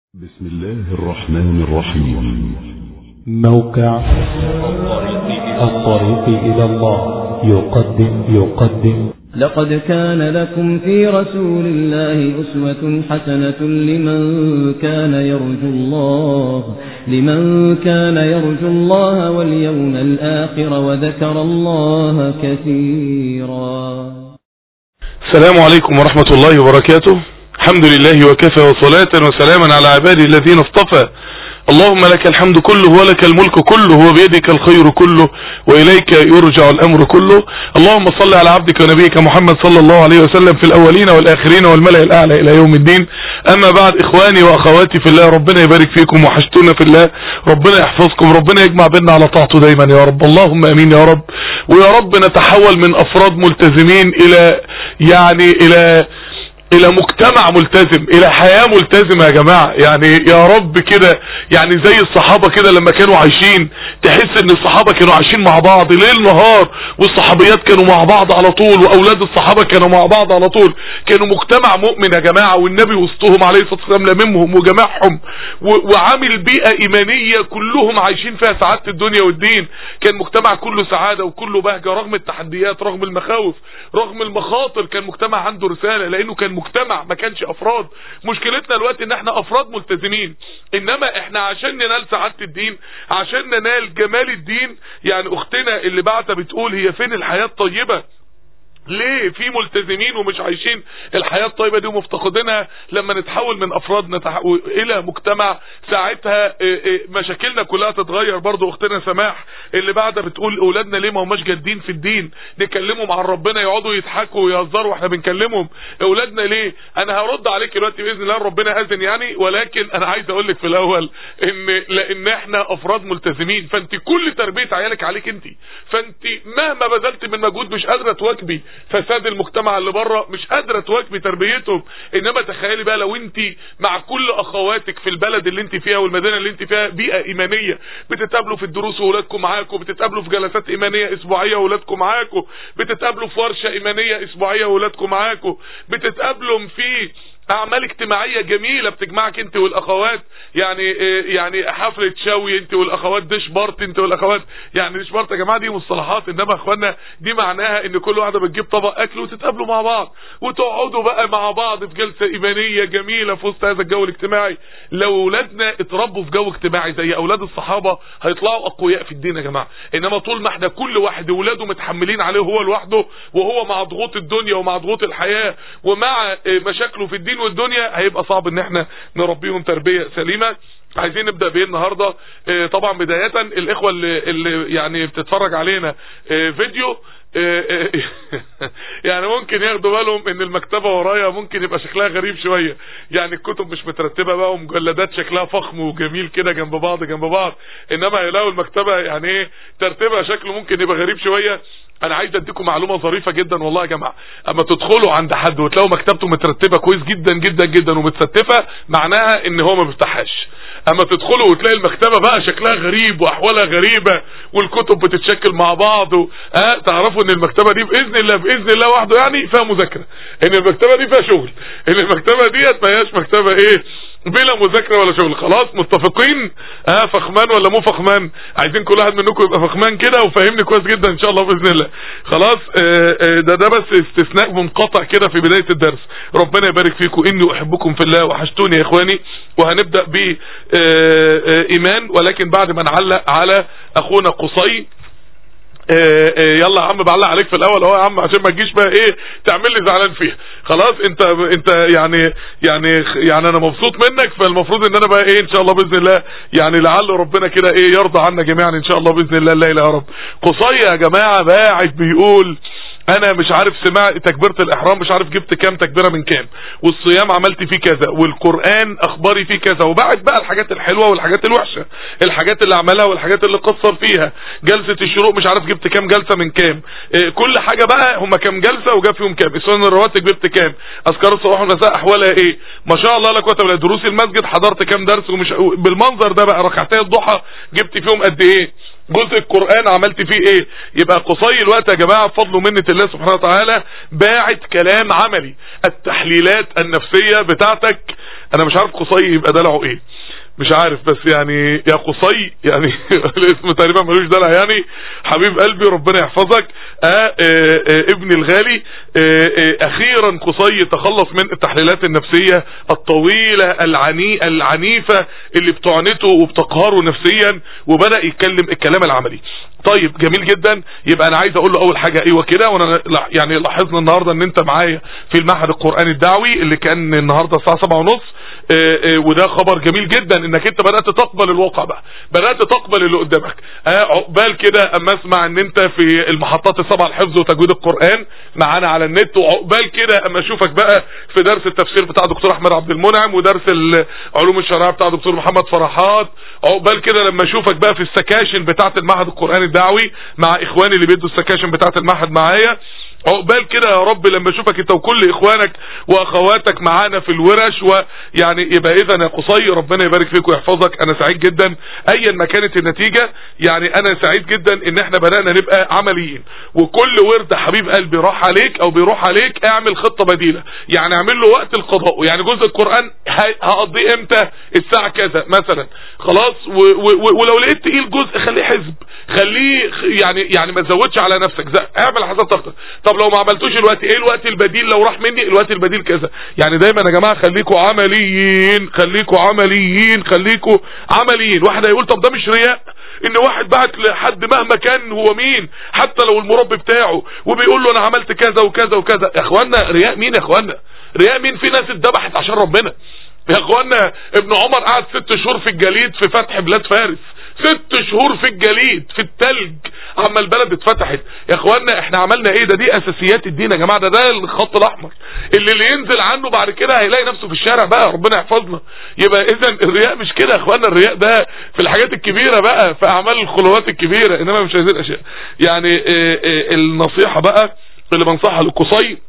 بسم الله الرحمن الرحيم موقع الطريق إلى الله يقدم يقدم لقد كان لكم في رسول الله أسوة حسنة لمن كان يرجو الله لمن كان يرجو الله واليوم الآخر وذكر الله كثيرا السلام عليكم ورحمة الله وبركاته الحمد لله وكفى وصلاة وسلاما على عباده الذين اصطفى اللهم لك الحمد كله ولك الملك كله وبيدك الخير كله وإليك يرجع الأمر كله اللهم صل على عبدك ونبيك محمد صلى الله عليه وسلم في الأولين والآخرين والملأ الأعلى إلى يوم الدين أما بعد إخواني وأخواتي في الله ربنا يبارك فيكم وحشتونا في الله ربنا يحفظكم ربنا يجمع بيننا على طاعته دايما يا رب اللهم أمين يا رب ويا رب نتحول من أفراد ملتزمين إلى يعني إلى الى مجتمع ملتزم الى حياة ملتزمة يا جماعة يعني يا رب كده يعني زي الصحابة كده لما كانوا عايشين تحس ان الصحابة كانوا عايشين مع بعض ليل نهار والصحابيات كانوا مع بعض على طول واولاد الصحابة كانوا مع بعض على طول كانوا مجتمع مؤمن يا جماعة والنبي وسطهم عليه الصلاة والسلام لممهم وجمعهم و- وعامل بيئة ايمانية كلهم عايشين فيها سعادة الدنيا والدين كان مجتمع كله سعادة وكله بهجة رغم التحديات رغم المخاوف رغم المخاطر كان مجتمع عنده رسالة لانه كان مجتمع ما كانش افراد مشكلتنا الوقت ان احنا افراد ملتزمين انما احنا عشان ننال سعادة الدين عشان ننال جمال الدين يعني اختنا اللي بعتها بتقول هي فين الحياة الطيبة ليه في ملتزمين ومش عايشين الحياة الطيبة دي ومفتقدينها لما نتحول من افراد نتح... الى مجتمع ساعتها إيه إيه مشاكلنا كلها تتغير برضو اختنا سماح اللي بعدها بتقول اولادنا ليه ما هماش جادين في الدين نكلمهم عن ربنا يقعدوا يضحكوا ويهزروا واحنا بنكلمهم اولادنا ليه انا هرد عليك دلوقتي باذن الله ربنا اذن يعني ولكن انا عايز اقول لك في الاول ان لان احنا افراد ملتزمين فانت كل تربية عيالك عليك انت فانت مهما بذلت من مجهود مش قادرة تواكبي فساد المجتمع اللي بره مش قادرة تواكبي تربيتهم انما تخيلي بقى لو انت مع كل اخواتك في البلد اللي انت فيها والمدينة اللي انت فيها بيئة ايمانية بتتقابلوا في الدروس واولادكم معاكم بتتقابلوا في جلسات ايمانية اسبوعية واولادكم معاكم بتتقابلوا في ورشة ايمانية اسبوعية واولادكم معاكم بتتقابلوا في اعمال اجتماعية جميلة بتجمعك انت والاخوات يعني إيه يعني حفلة شوي انت والاخوات ديش بارت انت والاخوات يعني ديش بارت يا جماعة دي مصطلحات انما يا اخوانا دي معناها ان كل واحدة بتجيب طبق اكل وتتقابلوا مع بعض وتقعدوا بقى مع بعض في جلسة ايمانية جميلة في وسط هذا الجو الاجتماعي لو اولادنا اتربوا في جو اجتماعي زي اولاد الصحابة هيطلعوا اقوياء في الدين يا جماعة انما طول ما احنا كل واحد اولاده متحملين عليه هو لوحده وهو مع ضغوط الدنيا ومع ضغوط الحياة ومع اه، مشاكله في الدين والدنيا هيبقى صعب ان احنا نربيهم تربية سليمة عايزين نبدأ بايه النهاردة اه، طبعا بداية الاخوة اللي, اللي يعني بتتفرج علينا اه، فيديو اه، اه، يعني ممكن ياخدوا بالهم ان المكتبة ورايا ممكن يبقى شكلها غريب شوية يعني الكتب مش مترتبة بقى ومجلدات شكلها فخم وجميل كده جنب بعض جنب بعض انما هيلاقوا المكتبة يعني ايه ترتيبها شكله ممكن يبقى غريب شوية انا عايز اديكم معلومة ظريفة جدا والله يا جماعة اما تدخلوا عند حد وتلاقوا مكتبته مترتبة كويس جدا جدا جدا ومتستفة معناها ان هو ما بيفتحهاش اما تدخلوا وتلاقي المكتبة بقى شكلها غريب واحوالها غريبة والكتب بتتشكل مع بعض و... اه تعرفوا ان المكتبة دي باذن الله باذن الله وحده يعني فيها مذاكرة ان المكتبة دي فيها شغل ان المكتبة ديت ما هياش مكتبة ايه بلا مذاكرة ولا شغل خلاص متفقين اه فخمان ولا مو فخمان عايزين كل واحد منكم يبقى فخمان كده وفاهمني كويس جدا ان شاء الله باذن الله خلاص آه آه ده ده بس استثناء منقطع كده في بداية الدرس ربنا يبارك فيكم اني احبكم في الله وحشتوني يا اخواني وهنبدأ ب آه ايمان ولكن بعد ما نعلق على اخونا قصي آه آه يلا يا عم بعلق عليك في الاول اهو يا عم عشان ما تجيش بقى ايه تعمل لي زعلان فيها خلاص انت انت يعني يعني يعني انا مبسوط منك فالمفروض ان انا بقى ايه ان شاء الله باذن الله يعني لعل ربنا كده ايه يرضى عنا جميعا ان شاء الله باذن الله لا اله يا رب قصي يا جماعه باعت بيقول انا مش عارف سمع تكبيرة الاحرام مش عارف جبت كام تكبيرة من كام والصيام عملت فيه كذا والقرآن اخباري فيه كذا وبعد بقى الحاجات الحلوة والحاجات الوحشة الحاجات اللي عملها والحاجات اللي قصر فيها جلسة الشروق مش عارف جبت كام جلسة من كام إيه كل حاجة بقى هما كام جلسة وجاب فيهم كام السنن الرواتب جبت كام اذكار الصباح والمساء احوالها ايه ما شاء الله لا قوه الا بالله. دروس المسجد حضرت كام درس ومش بالمنظر ده بقى ركعتي الضحى جبت فيهم قد ايه جزء القرآن عملت فيه ايه يبقى قصي الوقت يا جماعة بفضل ومنة الله سبحانه وتعالى باعت كلام عملي التحليلات النفسية بتاعتك انا مش عارف قصي يبقى دلعه ايه مش عارف بس يعني يا قصي يعني الاسم تقريبا ملوش دلع يعني حبيب قلبي ربنا يحفظك آه آه آه ابني الغالي آه آه اخيرا قصي تخلص من التحليلات النفسية الطويلة العني العنيفة اللي بتعنته وبتقهره نفسيا وبدأ يتكلم الكلام العملي طيب جميل جدا يبقى انا عايز اقول له اول حاجة ايوه كده وانا لا- يعني لاحظنا النهاردة ان انت معايا في المعهد القرآني الدعوي اللي كان النهاردة الساعة سبعة ونص آه، آه، وده خبر جميل جدا انك انت بدأت تقبل الواقع بقى بدأت تقبل اللي قدامك آه، عقبال كده اما اسمع ان انت في المحطات السبعة الحفظ وتجويد القرآن معانا على النت وعقبال كده اما اشوفك بقى في درس التفسير بتاع دكتور احمد عبد المنعم ودرس العلوم الشرعية بتاع دكتور محمد فرحات عقبال كده لما اشوفك بقى في السكاشن بتاعة المعهد القرآني الدعوي مع اخواني اللي بيدوا السكاشن بتاعة المعهد معايا عقبال كده يا رب لما اشوفك انت وكل اخوانك واخواتك معانا في الورش ويعني يبقى اذا يا قصي ربنا يبارك فيك ويحفظك انا سعيد جدا ايا ما كانت النتيجة يعني انا سعيد جدا ان احنا بدأنا نبقى عمليين وكل ورد حبيب قلبي راح عليك او بيروح عليك اعمل خطة بديلة يعني اعمل له وقت القضاء يعني جزء القرآن ه- هقضيه امتى الساعة كذا مثلا خلاص و و و ولو لقيت تقيل جزء خليه حزب خليه خ- يعني يعني ما تزودش على نفسك زي- اعمل حسب طاقتك طب لو ما عملتوش الوقت ايه الوقت البديل لو راح مني الوقت البديل كذا يعني دايما يا جماعه خليكوا عمليين خليكوا عمليين خليكوا عمليين واحد هيقول طب ده مش رياء ان واحد بعت لحد مهما كان هو مين حتى لو المربي بتاعه وبيقول له انا عملت كذا وكذا وكذا يا اخوانا رياء مين يا اخوانا رياء مين في ناس اتذبحت عشان ربنا يا اخوانا ابن عمر قعد ست شهور في الجليد في فتح بلاد فارس ست شهور في الجليد في التلج اما البلد اتفتحت يا اخوانا احنا عملنا ايه ده دي اساسيات الدين يا جماعه ده ده الخط الاحمر اللي اللي ينزل عنه بعد كده هيلاقي نفسه في الشارع بقى ربنا يحفظنا يبقى اذا الرياء مش كده يا اخوانا الرياء ده في الحاجات الكبيره بقى في اعمال الخلوات الكبيره انما مش هذه الاشياء يعني اه اه النصيحه بقى اللي بنصحها للقصي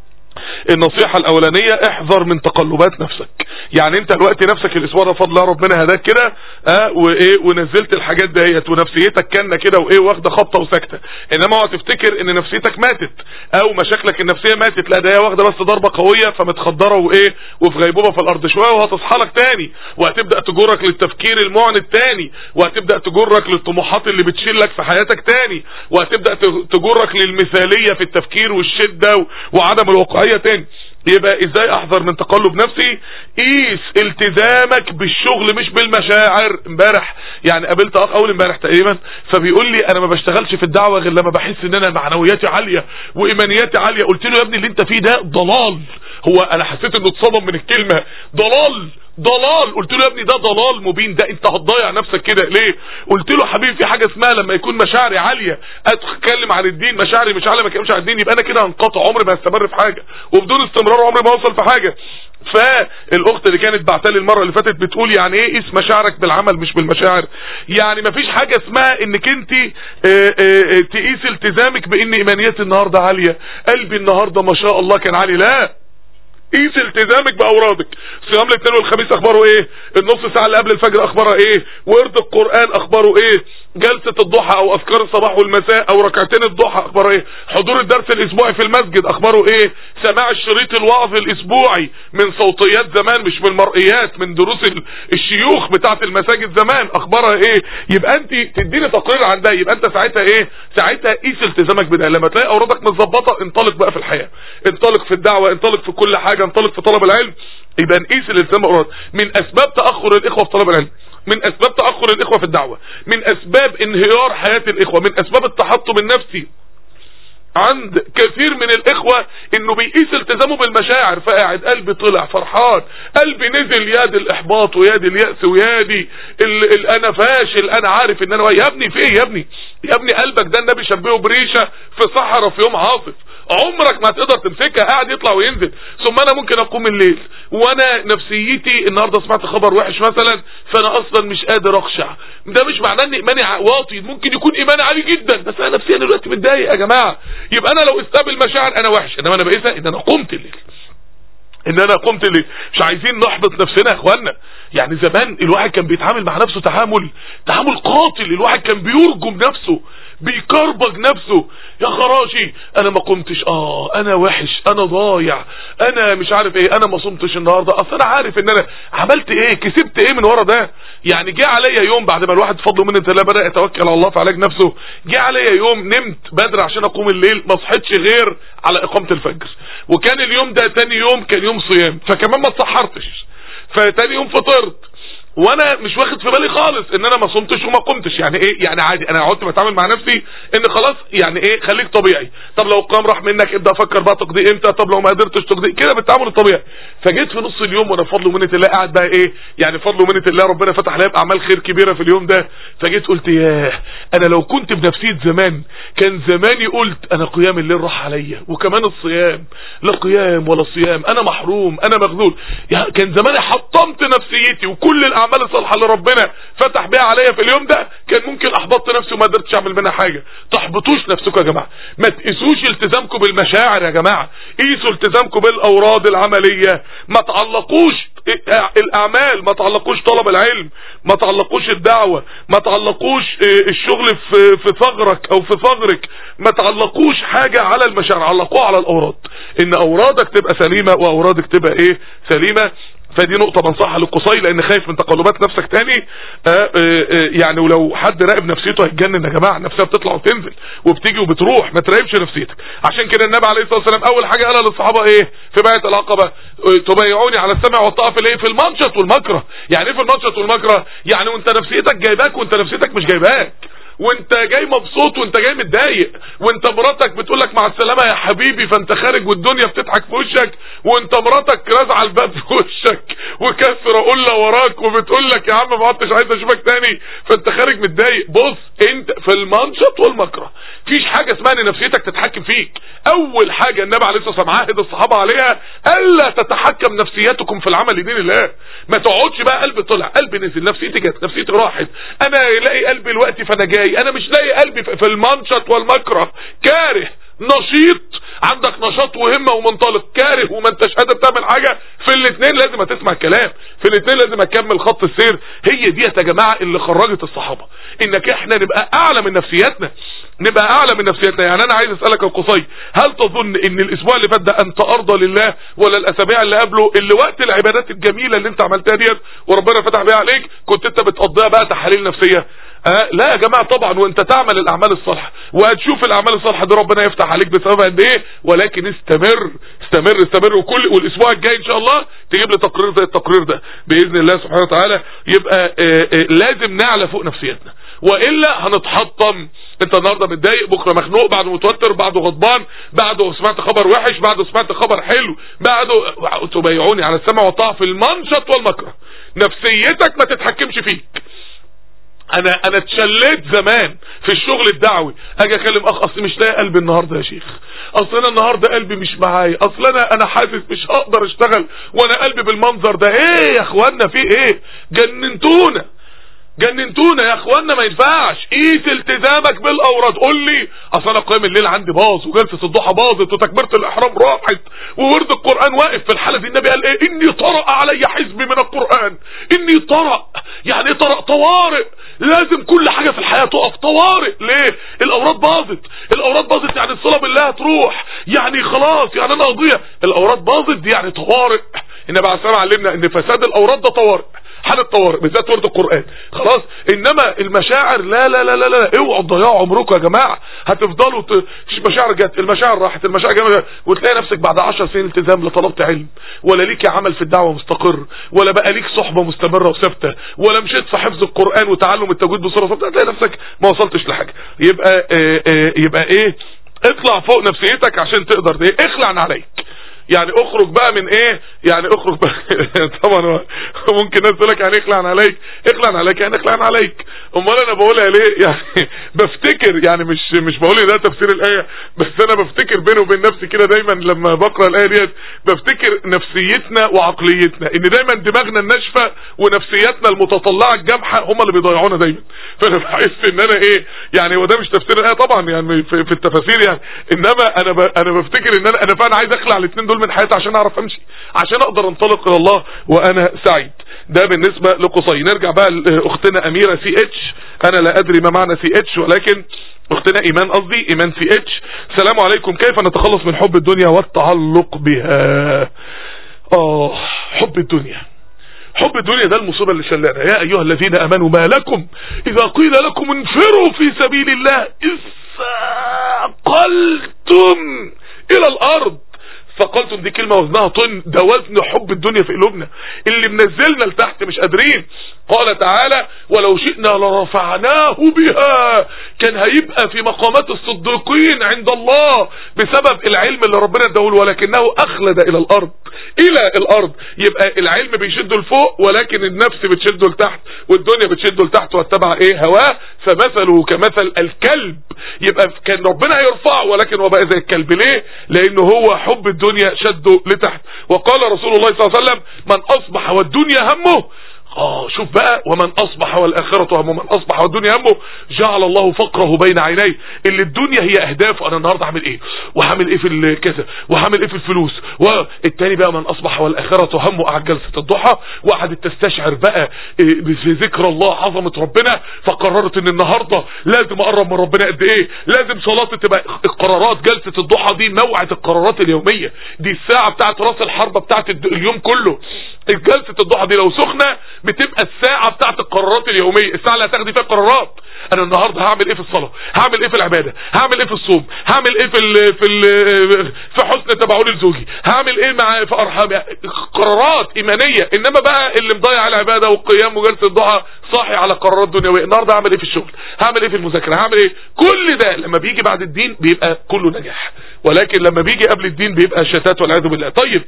النصيحة الاولانية احذر من تقلبات نفسك يعني انت الوقت نفسك الاسبوع ده فضل الله ربنا هداك كده اه وايه ونزلت الحاجات ديت ونفسيتك كانه كده وايه واخده خبطه وساكته انما اوعى تفتكر ان نفسيتك ماتت او مشاكلك النفسيه ماتت لا ده هي واخده بس ضربه قويه فمتخدره وايه وفي غيبوبه في الارض شويه وهتصحى لك تاني وهتبدا تجرك للتفكير المعند تاني وهتبدا تجرك للطموحات اللي بتشيلك في حياتك تاني وهتبدا تجرك للمثاليه في التفكير والشده و- وعدم الواقعيه تاني يبقى ازاي احذر من تقلب نفسي قيس التزامك بالشغل مش بالمشاعر امبارح يعني قابلت اخ اول امبارح تقريبا فبيقول لي انا ما بشتغلش في الدعوه غير لما بحس ان انا معنوياتي عاليه وايمانياتي عاليه قلت له يا ابني اللي انت فيه ده ضلال هو انا حسيت انه اتصدم من الكلمه ضلال ضلال قلت له يا ابني ده ضلال مبين ده انت هتضيع نفسك كده ليه قلت له حبيبي في حاجه اسمها لما يكون مشاعري عاليه اتكلم عن الدين مشاعري مش عاليه ما اتكلمش عن الدين يبقى انا كده هنقطع عمري ما هستمر في حاجه وبدون استمرار عمري ما اوصل في حاجه فالاخت اللي كانت بعتلي المره اللي فاتت بتقول يعني ايه قيس مشاعرك بالعمل مش بالمشاعر يعني مفيش حاجه اسمها انك انت اه اه تقيس التزامك بان ايمانياتي النهارده عاليه قلبي النهارده ما شاء الله كان عالي لا قيس التزامك باورادك صيام الاثنين والخميس اخباره ايه النص ساعه اللي قبل الفجر اخبارها ايه ورد القران اخباره ايه جلسه الضحى او اذكار الصباح والمساء او ركعتين الضحى اخباره ايه حضور الدرس الاسبوعي في المسجد اخباره ايه سماع الشريط الوعظ الاسبوعي من صوتيات زمان مش من مرئيات من دروس ال- الشيوخ بتاعه المساجد زمان اخبارها ايه يبقى انت تديني تقرير عن ده يبقى انت ساعتها ايه ساعتها قيس التزامك بده لما تلاقي اوراقك متظبطه انطلق بقى في الحياه انطلق في الدعوه انطلق في كل حاجه انطلق في طلب العلم يبقى نقيس الالتزام بالاوراد من اسباب تاخر الاخوه في طلب العلم من اسباب تاخر الاخوه في الدعوه من اسباب انهيار حياه الاخوه من اسباب التحطم النفسي عند كثير من الاخوة انه بيقيس التزامه بالمشاعر فقاعد قلبي طلع فرحان قلبي نزل ياد الاحباط وياد اليأس ويادي ال ال انا فاشل انا عارف ان انا يا ابني في ايه يا ابني يا ابني قلبك ده النبي شبهه بريشة في صحراء في يوم عاصف عمرك ما هتقدر تمسكها قاعد يطلع وينزل ثم انا ممكن اقوم الليل وانا نفسيتي النهارده سمعت خبر وحش مثلا فانا اصلا مش قادر اخشع ده مش معناه ان ايماني ع- واطي ممكن يكون ايماني عالي جدا بس انا نفسيا دلوقتي متضايق يا جماعه يبقى انا لو استقبل مشاعر انا وحش انما انا بقيسها ان انا قمت الليل ان انا قمت ليه مش عايزين نحبط نفسنا يا اخوانا يعني زمان الواحد كان بيتعامل مع نفسه تعامل تعامل قاتل الواحد كان بيرجم نفسه بيكربج نفسه يا خراشي انا ما قمتش اه انا وحش انا ضايع انا مش عارف ايه انا ما صمتش النهارده اصل انا عارف ان انا عملت ايه كسبت ايه من ورا ده يعني جه عليا يوم بعد ما الواحد فضل من الله بدا يتوكل على الله في علاج نفسه جه عليا يوم نمت بدري عشان اقوم الليل ما صحيتش غير على اقامه الفجر وكان اليوم ده تاني يوم كان يوم صيام فكمان ما اتسحرتش فتاني يوم فطرت وانا مش واخد في بالي خالص ان انا ما صمتش وما قمتش يعني ايه يعني عادي انا قعدت بتعامل مع نفسي ان خلاص يعني ايه خليك طبيعي طب لو القيام راح منك ابدا افكر بقى تقضي امتى طب لو ما قدرتش تقضي كده بالتعامل الطبيعي فجيت في نص اليوم وانا بفضل ومنه الله قاعد بقى ايه يعني بفضل ومنه الله ربنا فتح عليا باعمال خير كبيره في اليوم ده فجيت قلت ياه انا لو كنت بنفسيه زمان كان زماني قلت انا قيام الليل راح عليا وكمان الصيام لا قيام ولا صيام انا محروم انا مخذول يعني كان زماني حطمت نفسيتي وكل الاعمال الصالحه اللي ربنا فتح بيها عليا في اليوم ده كان ممكن احبطت نفسي وما قدرتش اعمل منها حاجه تحبطوش نفسكم يا جماعه ما تقيسوش التزامكم بالمشاعر يا جماعه قيسوا التزامكم بالاوراد العمليه ما تعلقوش الاعمال ما تعلقوش طلب العلم ما تعلقوش الدعوة ما تعلقوش الشغل في في ثغرك او في ثغرك ما تعلقوش حاجة على المشاعر علقوها على الاوراد ان اورادك تبقى سليمة واورادك تبقى ايه سليمة فدي نقطة بنصحها للقصي لان خايف من تقلبات نفسك تاني آآ آآ يعني ولو حد راقب نفسيته هيتجنن يا جماعة نفسها بتطلع وتنزل وبتيجي وبتروح ما تراقبش نفسيتك عشان كده النبي عليه الصلاة والسلام اول حاجة قالها للصحابة ايه في بيعة العقبة تبايعوني على السمع والطاعة في الايه في المنشط والمكره يعني ايه في المنشط والمكره يعني وانت نفسيتك جايباك وانت نفسيتك مش جايباك وانت جاي مبسوط وانت جاي متضايق وانت مراتك بتقول لك مع السلامه يا حبيبي فانت خارج والدنيا بتضحك في وشك وانت مراتك رازعه الباب في وشك وكسره قله وراك وبتقول لك يا عم ما عدتش عايز اشوفك تاني فانت خارج متضايق بص انت في المنشط والمكره فيش حاجه اسمها ان نفسيتك تتحكم فيك اول حاجه النبي عليه الصلاه والسلام عاهد الصحابه عليها الا تتحكم نفسيتكم في العمل لدين الله ما تقعدش بقى قلبي طلع قلبي نزل نفسيتي جت نفسيتي راحت انا الاقي قلبي دلوقتي فانا جاي انا مش لاقي قلبي في المنشط والمكره كاره نشيط عندك نشاط وهمة ومنطلق كاره وما انتش قادر تعمل حاجة في الاثنين لازم هتسمع الكلام في الاثنين لازم هتكمل خط السير هي دي يا جماعة اللي خرجت الصحابة انك احنا نبقى اعلى من نفسياتنا نبقى اعلى من نفسياتنا يعني انا عايز اسألك القصي هل تظن ان الاسبوع اللي فات ده انت ارضى لله ولا الاسابيع اللي قبله اللي وقت العبادات الجميلة اللي انت عملتها ديت وربنا فتح بيها عليك كنت انت بتقضيها بقى تحاليل نفسية أه لا يا جماعة طبعا وانت تعمل الاعمال الصالحة وهتشوف الاعمال الصالحة دي ربنا يفتح عليك بسببها قد ايه ولكن استمر استمر استمر وكل والاسبوع الجاي ان شاء الله تجيب لي تقرير زي التقرير ده باذن الله سبحانه وتعالى يبقى اه اه لازم نعلى فوق نفسيتنا والا هنتحطم انت النهارده متضايق بكره مخنوق بعده متوتر بعده غضبان بعده سمعت خبر وحش بعده سمعت خبر حلو بعده تبايعوني على السمع والطاعه في المنشط والمكره نفسيتك ما تتحكمش فيك انا انا اتشليت زمان في الشغل الدعوي اجي اكلم اخ اصل مش لاقي قلبي النهارده يا شيخ اصل انا النهارده قلبي مش معايا اصل انا انا حاسس مش هقدر اشتغل وانا قلبي بالمنظر ده ايه يا اخوانا في ايه جننتونا جننتونا يا اخوانا ما ينفعش قيس التزامك بالاوراد قول لي اصل انا قيام الليل عندي باظ وجلسه الضحى باظت وتكبيره الاحرام راحت وورد القران واقف في الحاله دي النبي قال ايه اني طرأ علي حزب من القران اني طرأ يعني ايه طرأ طوارئ لازم كل حاجه في الحياه تقف طوارئ ليه الاوراد باظت الاوراد باظت يعني الصلاه بالله هتروح يعني خلاص يعني انا اضيع الاوراد باظت دي يعني طوارئ النبي عليه الصلاه علمنا ان فساد الاوراد ده طوارئ حالة طوارئ بالذات ورد القرآن خلاص انما المشاعر لا لا لا لا لا اوعوا تضيعوا عمركم يا جماعة هتفضلوا ت... المشاعر جت المشاعر راحت المشاعر جت وتلاقي نفسك بعد 10 سنين التزام لا طلبت علم ولا ليك عمل في الدعوة مستقر ولا بقى ليك صحبة مستمرة وثابتة ولا مشيت في حفظ القرآن وتعلم التجويد بصورة ثابتة هتلاقي نفسك ما وصلتش لحاجة يبقى اه اه يبقى ايه اطلع فوق نفسيتك عشان تقدر ايه اخلع عليك يعني اخرج بقى من ايه يعني اخرج بقى طبعا ممكن ناس تقول لك يعني اخلع عليك اخلع عليك يعني اخلع عليك امال انا بقولها ليه يعني بفتكر يعني مش مش بقول ده تفسير الايه بس انا بفتكر بيني وبين نفسي كده دايما لما بقرا الايه ديت بفتكر نفسيتنا وعقليتنا ان دايما دماغنا الناشفه ونفسياتنا المتطلعه الجامحه هم اللي بيضيعونا دايما فانا بحس ان انا ايه يعني هو ده مش تفسير الايه طبعا يعني في, في التفاسير يعني انما انا ب... انا بفتكر ان انا انا فعلا عايز اخلع الاثنين دول دول من حياتي عشان اعرف امشي عشان اقدر انطلق الى الله وانا سعيد ده بالنسبة لقصي نرجع بقى لاختنا اميرة سي اتش انا لا ادري ما معنى سي اتش ولكن اختنا ايمان قصدي ايمان سي اتش السلام عليكم كيف نتخلص من حب الدنيا والتعلق بها اه حب الدنيا حب الدنيا ده المصيبة اللي شلانا يا ايها الذين امنوا ما لكم اذا قيل لكم انفروا في سبيل الله اثقلتم الى الارض ثقلتم دي كلمة وزنها طن ده وزن حب الدنيا في قلوبنا اللي منزلنا لتحت مش قادرين قال تعالى ولو شئنا لرفعناه بها كان هيبقى في مقامات الصديقين عند الله بسبب العلم اللي ربنا اداهوله ولكنه اخلد الى الارض الى الارض يبقى العلم بيشده لفوق ولكن النفس بتشده لتحت والدنيا بتشده لتحت واتبع ايه هواه فمثله كمثل الكلب يبقى كان ربنا هيرفعه ولكن هو بقى زي الكلب ليه لانه هو حب الدنيا شده لتحت وقال رسول الله صلى الله عليه وسلم من اصبح والدنيا همه اه شوف بقى ومن اصبح والاخرة همه من اصبح والدنيا همه جعل الله فقره بين عينيه اللي الدنيا هي اهدافه انا النهارده هعمل ايه وهعمل ايه في الكذا وهعمل ايه في الفلوس والتاني بقى من اصبح والاخرة همه قعد جلسة الضحى وقعدت تستشعر بقى في ذكر الله عظمة ربنا فقررت ان النهارده لازم اقرب من ربنا قد ايه لازم صلاتي تبقى القرارات جلسة الضحى دي موعد القرارات اليومية دي الساعة بتاعت راس الحربة بتاعت اليوم كله جلسة الضحى دي لو سخنة بتبقى الساعة بتاعت القرارات اليومية الساعة اللي هتاخدي فيها قرارات انا النهاردة هعمل ايه في الصلاة هعمل ايه في العبادة هعمل ايه في الصوم هعمل ايه في ال في ال في حسن تبعول لزوجي هعمل ايه مع في ارحامي قرارات ايمانية انما بقى اللي مضيع العبادة والقيام وجلسة الضحى صاحي على قرارات دنيوية النهاردة هعمل ايه في الشغل هعمل ايه في المذاكرة هعمل ايه كل ده لما بيجي بعد الدين بيبقى كله نجاح ولكن لما بيجي قبل الدين بيبقى شتات والعياذ بالله طيب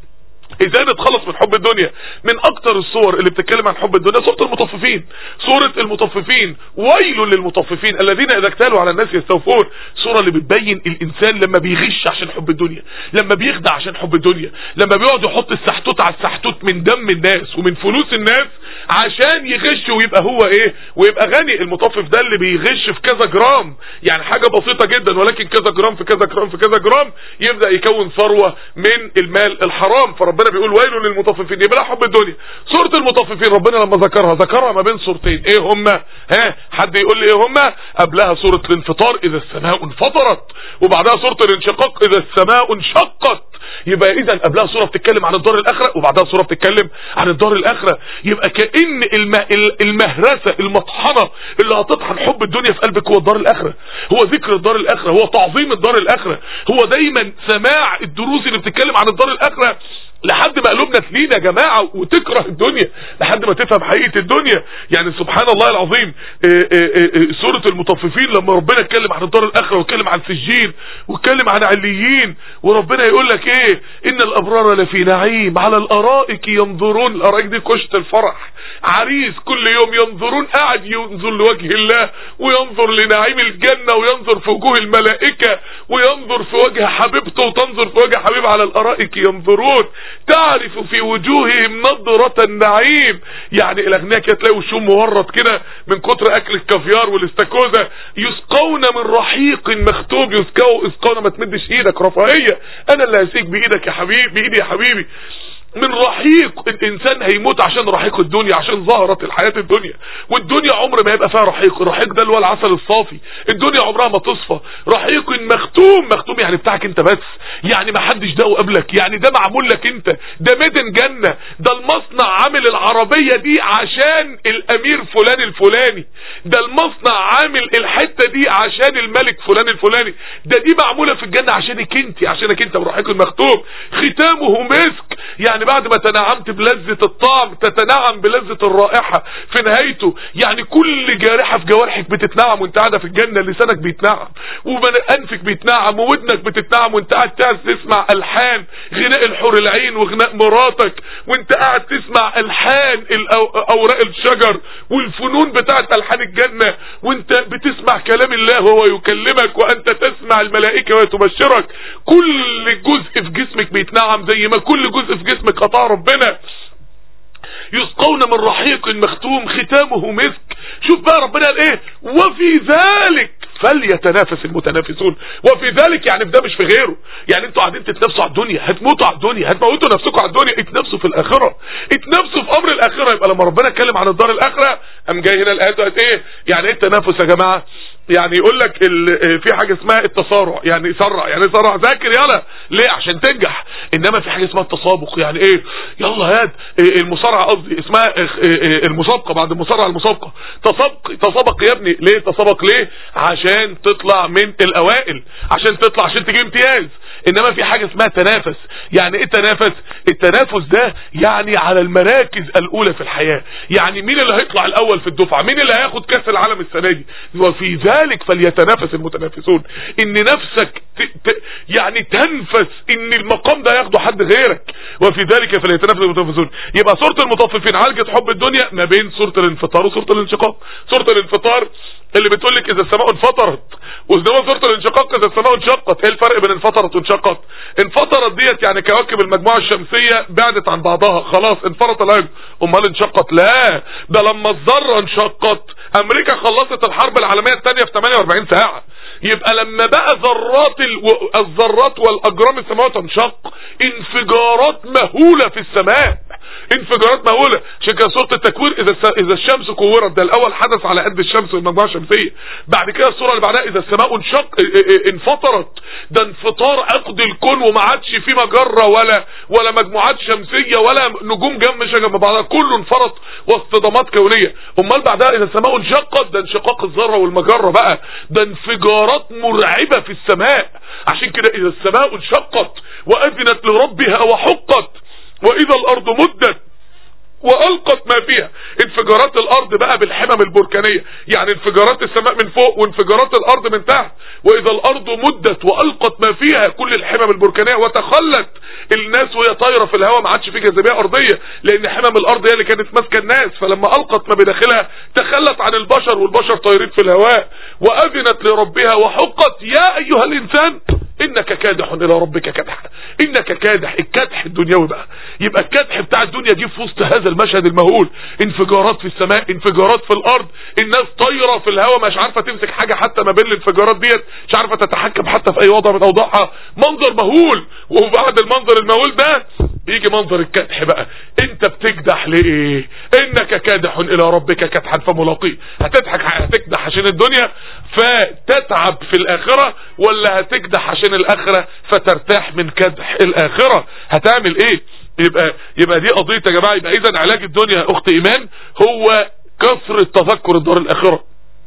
ازاي نتخلص من حب الدنيا من اكتر الصور اللي بتتكلم عن حب الدنيا سورة المطففين سورة المطففين ويل للمطففين الذين اذا اكتالوا على الناس يستوفون سورة اللي بتبين الانسان لما بيغش عشان حب الدنيا لما بيخدع عشان حب الدنيا لما بيقعد يحط السحتوت على السحتوت من دم الناس ومن فلوس الناس عشان يغش ويبقى هو ايه ويبقى غني المطفف ده اللي بيغش في كذا جرام يعني حاجة بسيطة جدا ولكن كذا جرام في كذا جرام في كذا جرام يبدأ يكون ثروة من المال الحرام فربنا بيقول ويل للمطففين يبقى حب الدنيا سورة المطففين ربنا لما ذكرها ذكرها ما بين سورتين ايه هما ها حد يقول لي ايه هما قبلها سورة الانفطار اذا السماء انفطرت وبعدها سورة الانشقاق اذا السماء انشقت يبقى اذا قبلها سورة بتتكلم عن الدار الاخرة وبعدها سورة بتتكلم عن الدار الاخرة يبقى كأن المهرسة المطحنة اللي هتطحن حب الدنيا في قلبك هو الدار الاخرة هو ذكر الدار الاخرة هو تعظيم الدار الاخرة هو دايما سماع الدروس اللي بتتكلم عن الدار الاخرة لحد ما قلوبنا تلين يا جماعة وتكره الدنيا لحد ما تفهم حقيقة الدنيا يعني سبحان الله العظيم إيه إيه إيه سورة المطففين لما ربنا اتكلم عن الدار الاخرة واتكلم عن سجين واتكلم عن عليين وربنا يقول لك ايه ان الابرار لفي نعيم على الارائك ينظرون الارائك دي كشت الفرح عريس كل يوم ينظرون قاعد ينظر لوجه الله وينظر لنعيم الجنة وينظر في وجوه الملائكة وينظر في وجه حبيبته وتنظر في وجه حبيب على الارائك ينظرون تعرف في وجوههم نظرة النعيم يعني الاغنياء كده تلاقي وشهم مورط كده من كتر اكل الكافيار والاستاكوزا يسقون من رحيق مختوم يسقوا يسقون ما تمدش ايدك رفاهية انا اللي هسيك بايدك يا حبيبي بايدي يا حبيبي من رحيق الانسان هيموت عشان رحيق الدنيا عشان ظهرت الحياة الدنيا والدنيا عمر ما يبقى فيها رحيق الرحيق ده اللي هو العسل الصافي الدنيا عمرها ما تصفى رحيق مختوم مختوم يعني بتاعك انت بس يعني ما حدش داقه قبلك يعني ده معمول لك انت ده ميدن جنة ده المصنع عامل العربية دي عشان الامير فلان الفلاني ده المصنع عامل الحتة دي عشان الملك فلان الفلاني ده دي معمولة في الجنة عشانك انت عشانك انت برحيق المختوم ختامه مسك يعني بعد ما تنعمت بلذة الطعم تتنعم بلذة الرائحة في نهايته يعني كل جارحة في جوارحك بتتنعم وانت قاعدة في الجنة لسانك بيتنعم وانفك بيتنعم وودنك بتتنعم وانت قاعد تسمع الحان غناء الحور العين وغناء مراتك وانت قاعد تسمع الحان اوراق الشجر والفنون بتاعت الحان الجنة وانت بتسمع كلام الله وهو يكلمك وانت تسمع الملائكة وهي تبشرك كل جزء في جسمك بيتنعم زي ما كل جزء في جسمك قطع ربنا يسقون من رحيق مختوم ختامه مسك شوف بقى ربنا قال ايه وفي ذلك فليتنافس المتنافسون وفي ذلك يعني في ده مش في غيره يعني انتوا قاعدين تتنافسوا على الدنيا هتموتوا على الدنيا هتموتوا نفسكم على الدنيا اتنافسوا في الاخره اتنافسوا في امر الاخره يبقى لما ربنا اتكلم عن الدار الاخره قام جاي هنا الايات قالت ايه يعني ايه التنافس يا جماعه يعني يقول لك ال- في حاجه اسمها التسارع يعني سرع يعني سرع ذاكر يلا ليه عشان تنجح انما في حاجه اسمها التسابق يعني ايه يلا هات إيه المصارعه قصدي اسمها إخ- إيه إيه المسابقه بعد المصارعه المسابقه تسابق تسابق يا ابني ليه تسابق ليه عشان تطلع من الاوائل عشان تطلع عشان تجيب امتياز انما في حاجه اسمها تنافس يعني ايه تنافس التنافس ده يعني على المراكز الاولى في الحياه يعني مين اللي هيطلع الاول في الدفعه مين اللي هياخد كاس العالم السنه دي وفي ذلك فليتنافس المتنافسون ان نفسك ت... ت... يعني تنفس ان المقام ده ياخده حد غيرك وفي ذلك فليتنافس المتنافسون يبقى سوره المطففين عالجت حب الدنيا ما بين سوره الانفطار وسوره الانشقاق سوره الانفطار اللي بتقول لك اذا السماء انفطرت وانما سوره الانشقاق اذا السماء انشقت ايه الفرق بين انفطرت وانشقت انفطرت ديت يعني كواكب المجموعه الشمسيه بعدت عن بعضها خلاص انفرط الارض امال انشقت لا ده لما الذره انشقت امريكا خلصت الحرب العالميه الثانيه في 48 ساعه يبقى لما بقى ذرات ال... و- الذرات والاجرام السماويه تنشق انفجارات مهوله في السماء انفجارات مهوله عشان كده سوره التكوير اذا الس... اذا الشمس كورت ده الاول حدث على قد الشمس والمجموعه الشمسيه بعد كده السوره اللي بعدها اذا السماء انشق اه اه اه انفطرت ده انفطار عقد الكون وما عادش في مجره ولا ولا مجموعات شمسيه ولا نجوم جنب جنب بعضها كله انفرط واصطدامات كونيه امال بعدها اذا السماء انشقت ده انشقاق الذره والمجره بقى ده انفجارات مرعبه في السماء عشان كده اذا السماء انشقت واذنت لربها وحقت واذا الارض مدت والقت ما فيها انفجارات الارض بقى بالحمم البركانيه يعني انفجارات السماء من فوق وانفجارات الارض من تحت واذا الارض مدت والقت ما فيها كل الحمم البركانيه وتخلت الناس وهي طايره في الهواء ما عادش في جاذبيه ارضيه لان حمم الارض هي اللي كانت ماسكه الناس فلما القت ما بداخلها تخلت عن البشر والبشر طايرين في الهواء واذنت لربها وحقت يا ايها الانسان انك كادح الى ربك كدحا انك كادح الكدح الدنيوي بقى يبقى الكدح بتاع الدنيا دي في وسط هذا المشهد المهول انفجارات في السماء انفجارات في الارض الناس طايره في الهواء مش عارفه تمسك حاجه حتى ما بين الانفجارات ديت مش عارفه تتحكم حتى في اي وضع من اوضاعها منظر مهول وبعد المنظر المهول ده يجي منظر الكدح بقى انت بتكدح لايه انك كادح الى ربك كدحا فملاقيه هتضحك هتكدح عشان الدنيا فتتعب في الاخره ولا هتكدح عشان الاخره فترتاح من كدح الاخره هتعمل ايه يبقى يبقى دي قضيه يا جماعه يبقى اذا علاج الدنيا يا اخت ايمان هو كثره تذكر الدار الاخره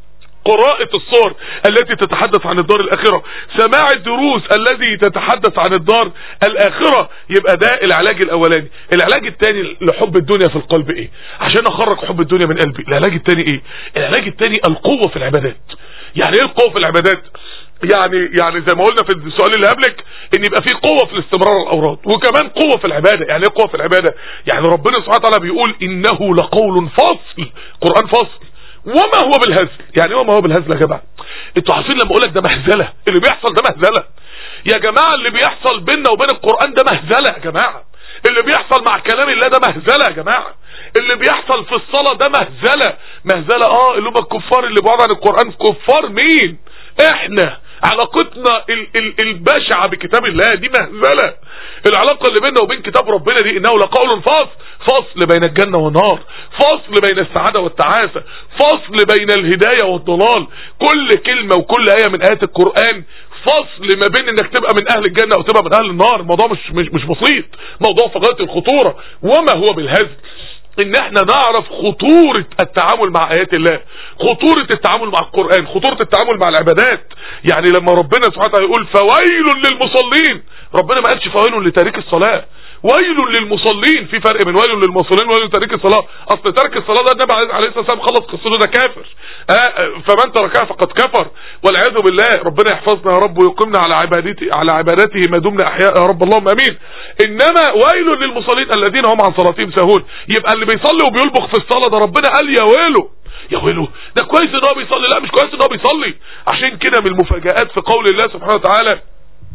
قراءة الصور التي تتحدث عن الدار الآخرة سماع الدروس الذي تتحدث عن الدار الآخرة يبقى ده العلاج الأولاني العلاج الثاني لحب الدنيا في القلب إيه عشان أخرج حب الدنيا من قلبي العلاج الثاني إيه العلاج الثاني القوة في العبادات يعني إيه القوة في العبادات يعني يعني زي ما قلنا في السؤال اللي قبلك ان يبقى في قوه في الاستمرار الاوراد وكمان قوه في العباده يعني ايه قوه في العباده يعني ربنا سبحانه وتعالى بيقول انه لقول فصل قران فصل وما هو بالهزل يعني وما هو بالهزل يا جماعه انتوا عارفين لما اقول لك ده مهزله اللي بيحصل ده مهزله يا جماعه اللي بيحصل بيننا وبين القران ده مهزله يا جماعه اللي بيحصل مع كلام الله ده مهزله يا جماعه اللي بيحصل في الصلاه ده مهزله مهزله اه اللي هم الكفار اللي بعاد عن القران كفار مين احنا علاقتنا ال ال البشعة بكتاب الله دي مهزلة العلاقة اللي بيننا وبين كتاب ربنا دي انه لقول فصل فصل بين الجنة والنار فصل بين السعادة والتعاسة فصل بين الهداية والضلال كل كلمة وكل آية من آيات القرآن فصل ما بين انك تبقى من اهل الجنة او تبقى من اهل النار الموضوع مش مش مش بسيط موضوع في غاية الخطورة وما هو بالهزل ان احنا نعرف خطورة التعامل مع ايات الله خطورة التعامل مع القرآن خطورة التعامل مع العبادات يعني لما ربنا سبحانه وتعالى يقول فويل للمصلين ربنا ما قالش فويل لتارك الصلاة ويل للمصلين في فرق بين ويل للمصلين وويل لتارك الصلاة اصل ترك الصلاة ده النبي عليه الصلاة والسلام خلص قصته ده كافر آه فمن تركها فقد كفر والعياذ بالله ربنا يحفظنا يا رب ويقيمنا على عبادته على عبادته ما دمنا احياء يا رب اللهم امين انما ويل للمصلين الذين هم عن صلاتهم ساهون يبقى اللي بيصلي وبيلبخ في الصلاة ده ربنا قال يا ويله يا ويله ده كويس ان هو بيصلي لا مش كويس ان هو بيصلي عشان كده من المفاجآت في قول الله سبحانه وتعالى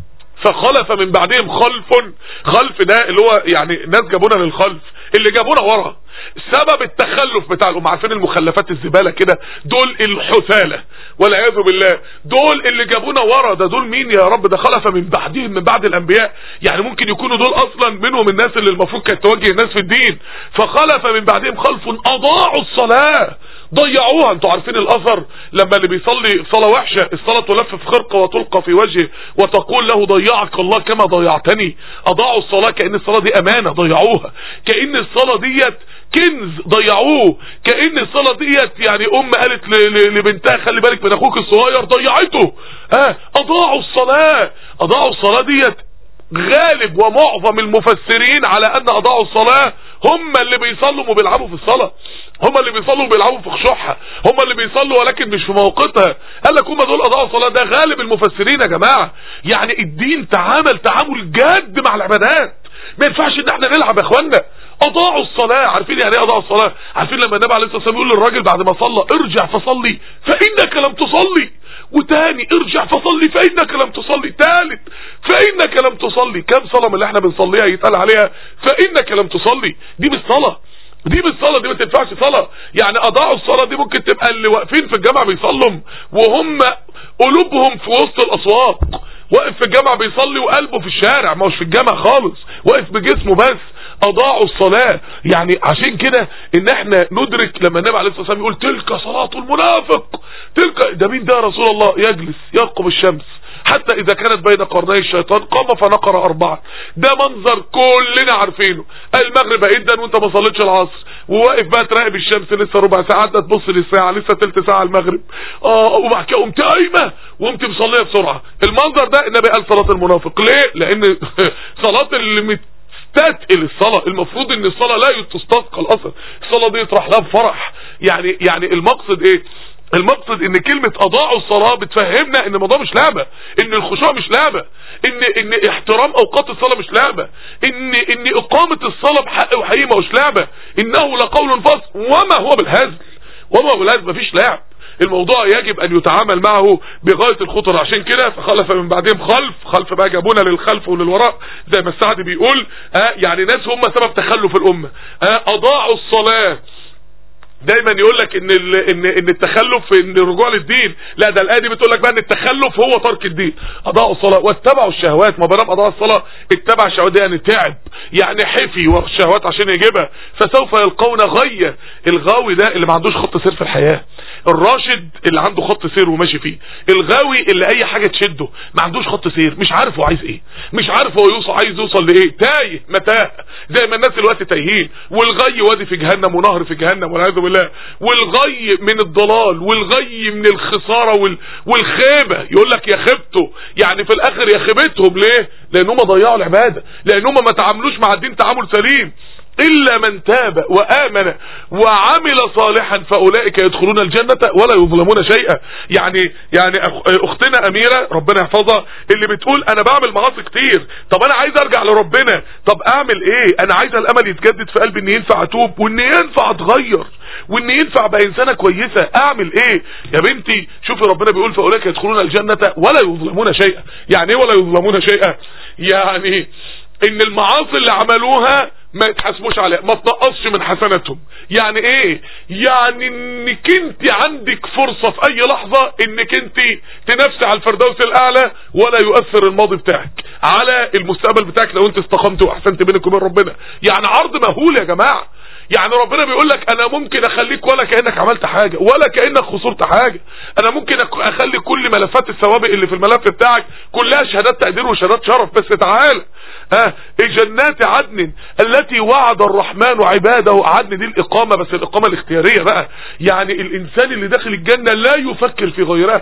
فخلف من بعدهم خلف خلف ده اللي هو يعني ناس جابونا للخلف اللي جابونا ورا سبب التخلف بتاع الامه عارفين المخلفات الزباله كده دول الحثاله والعياذ بالله دول اللي جابونا ورا ده دول مين يا رب ده خلف من بعدهم من بعد الانبياء يعني ممكن يكونوا دول اصلا منهم الناس اللي المفروض كانت توجه الناس في الدين فخلف من بعدهم خلف اضاعوا الصلاه ضيعوها انتوا عارفين الاثر لما اللي بيصلي في صلاه وحشه الصلاه تلف في خرقه وتلقى في وجهه وتقول له ضيعك الله كما ضيعتني اضاعوا الصلاه كان الصلاه دي امانه ضيعوها كان الصلاه ديت كنز ضيعوه كأن الصلاة ديت يعني ام قالت لبنتها خلي بالك من اخوك الصغير ضيعته اه اضاعوا الصلاة اضاعوا الصلاة ديت غالب ومعظم المفسرين على ان اضاعوا الصلاة هم اللي بيصلوا وبيلعبوا في الصلاة هم اللي بيصلوا وبيلعبوا في خشوعها هم اللي بيصلوا ولكن مش في موقتها قال لك هم دول اضاعوا الصلاة ده غالب المفسرين يا جماعة يعني الدين تعامل تعامل جاد مع العبادات ما ينفعش ان احنا نلعب يا اخوانا اضاعوا الصلاة عارفين يعني ايه اضاعوا الصلاة عارفين لما النبي عليه الصلاة والسلام يقول للراجل بعد ما صلى ارجع فصلي فانك لم تصلي وتاني ارجع فصلي فانك لم تصلي تالت فانك لم تصلي كم صلاة من اللي احنا بنصليها يتقال عليها فانك لم تصلي دي مش صلاة دي مش صلاة دي ما تنفعش صلاة يعني اضاعوا الصلاة دي ممكن تبقى اللي واقفين في الجامع بيصلوا وهم قلوبهم في وسط الاسواق واقف في الجامع بيصلي وقلبه في الشارع ما هوش في الجامع خالص واقف بجسمه بس اضاعوا الصلاة يعني عشان كده ان احنا ندرك لما النبي عليه الصلاة والسلام يقول تلك صلاة المنافق تلك ده مين ده يا رسول الله يجلس يرقب الشمس حتى اذا كانت بين قرني الشيطان قام فنقر اربعة ده منظر كلنا عارفينه المغرب جدا وانت ما صليتش العصر وواقف بقى تراقب الشمس لسه ربع ساعة عدت تبص للساعة لسه تلت ساعة المغرب اه وبعد كده قمت قايمة وقمت مصلية بسرعة المنظر ده النبي قال صلاة المنافق ليه لان صلاة اللي تستثقل الصلاة المفروض ان الصلاة لا تستثقل اصلا الصلاة دي يطرح لها بفرح يعني يعني المقصد ايه المقصد ان كلمة اضاعوا الصلاة بتفهمنا ان الموضوع مش لعبة ان الخشوع مش لعبة ان ان احترام اوقات الصلاة مش لعبة ان ان اقامة الصلاة بحق وحقيقة مش لعبة انه لقول فصل وما هو بالهزل وما هو بالهزل مفيش لعب الموضوع يجب ان يتعامل معه بغاية الخطر عشان كده فخلف من بعدهم خلف خلف بقى جابونا للخلف وللوراء زي ما السعد بيقول آه يعني ناس هم سبب تخلف الامة آه اضاعوا الصلاة دايما يقول لك ان ان ان التخلف ان الرجوع للدين لا ده الايه دي بتقول لك بقى ان التخلف هو ترك الدين اضاعوا الصلاه واتبعوا الشهوات ما بنام اضاع الصلاه اتبع الشهوات دي يعني تعب يعني حفي ورا الشهوات عشان يجيبها فسوف يلقون غيه الغاوي ده اللي ما عندوش خط سير في الحياه الراشد اللي عنده خط سير وماشي فيه الغاوي اللي اي حاجه تشده ما عندوش خط سير مش عارف هو عايز ايه مش عارف هو يوصل عايز يوصل لايه تايه متاه زي ما الناس دلوقتي تايهين والغي وادي في جهنم ونهر في جهنم والعياذ بالله والغي من الضلال والغي من الخسارة وال... والخيبة يقول لك يا خيبته يعني في الاخر يا خيبتهم ليه لانهم ضيعوا العبادة لانهم ما تعاملوش مع الدين تعامل سليم إلا من تاب وآمن وعمل صالحا فأولئك يدخلون الجنة ولا يظلمون شيئا يعني يعني أختنا أميرة ربنا يحفظها اللي بتقول أنا بعمل معاصي كتير طب أنا عايز أرجع لربنا طب أعمل إيه أنا عايز الأمل يتجدد في قلبي إن ينفع أتوب وإن ينفع أتغير وإن ينفع أبقى إنسانة كويسة أعمل إيه يا بنتي شوفي ربنا بيقول فأولئك يدخلون الجنة ولا يظلمون شيئا يعني إيه ولا يظلمون شيئا يعني إن المعاصي اللي عملوها ما يتحاسبوش عليها ما تنقصش من حسناتهم يعني ايه يعني انك انت عندك فرصة في اي لحظة انك انت تنافسي على الفردوس الاعلى ولا يؤثر الماضي بتاعك على المستقبل بتاعك لو انت استقمت واحسنت بينك وبين ربنا يعني عرض مهول يا جماعة يعني ربنا بيقول لك انا ممكن اخليك ولا كانك عملت حاجه ولا كانك خسرت حاجه انا ممكن اخلي كل ملفات السوابق اللي في الملف بتاعك كلها شهادات تقدير وشهادات شرف بس تعالى اه جنات عدن التي وعد الرحمن عباده عدن دي الاقامه بس الاقامه الاختياريه بقى يعني الانسان اللي داخل الجنه لا يفكر في غيرها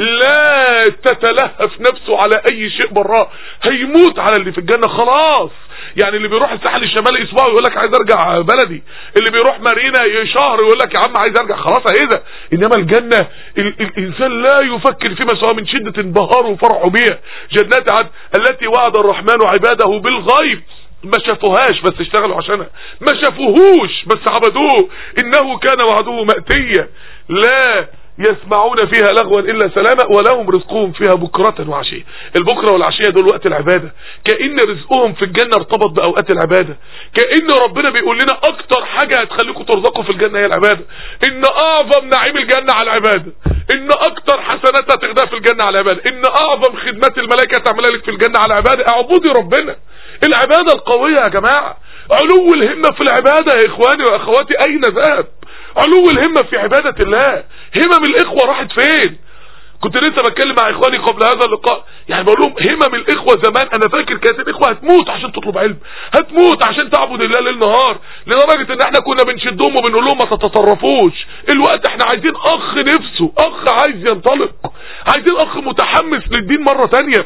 لا تتلهف نفسه على اي شيء براه هيموت على اللي في الجنه خلاص يعني اللي بيروح الساحل الشمالي اسبوع يقول لك عايز ارجع بلدي اللي بيروح مارينا شهر يقول لك يا عم عايز ارجع خلاص ايه ده انما الجنه ال الانسان لا يفكر فيما سواء من شده انبهاره وفرحه بها جنات عدن التي وعد الرحمن عباده بالغيب ما شافوهاش بس اشتغلوا عشانها ما شافوهوش بس عبدوه انه كان وعده مأتيا لا يسمعون فيها لغوا الا سلاما ولهم رزقهم فيها بكرة وعشية البكرة والعشية دول وقت العبادة كأن رزقهم في الجنة ارتبط بأوقات العبادة كأن ربنا بيقول لنا اكتر حاجة هتخليكم ترزقوا في الجنة هي العبادة ان اعظم نعيم الجنة على العبادة ان اكتر حسنات هتاخدها في الجنة على العبادة ان اعظم خدمات الملائكة تعملها لك في الجنة على العبادة اعبدي ربنا العبادة القوية يا جماعة علو الهمة في العبادة يا اخواني واخواتي اين ذهب علو الهمة في عبادة الله همم الاخوة راحت فين كنت لسه بتكلم مع اخواني قبل هذا اللقاء يعني بقول لهم همم الاخوة زمان انا فاكر كانت الاخوة هتموت عشان تطلب علم هتموت عشان تعبد الله ليل نهار لدرجة ان احنا كنا بنشدهم وبنقول لهم ما تتطرفوش الوقت احنا عايزين اخ نفسه اخ عايز ينطلق عايزين اخ متحمس للدين مرة تانية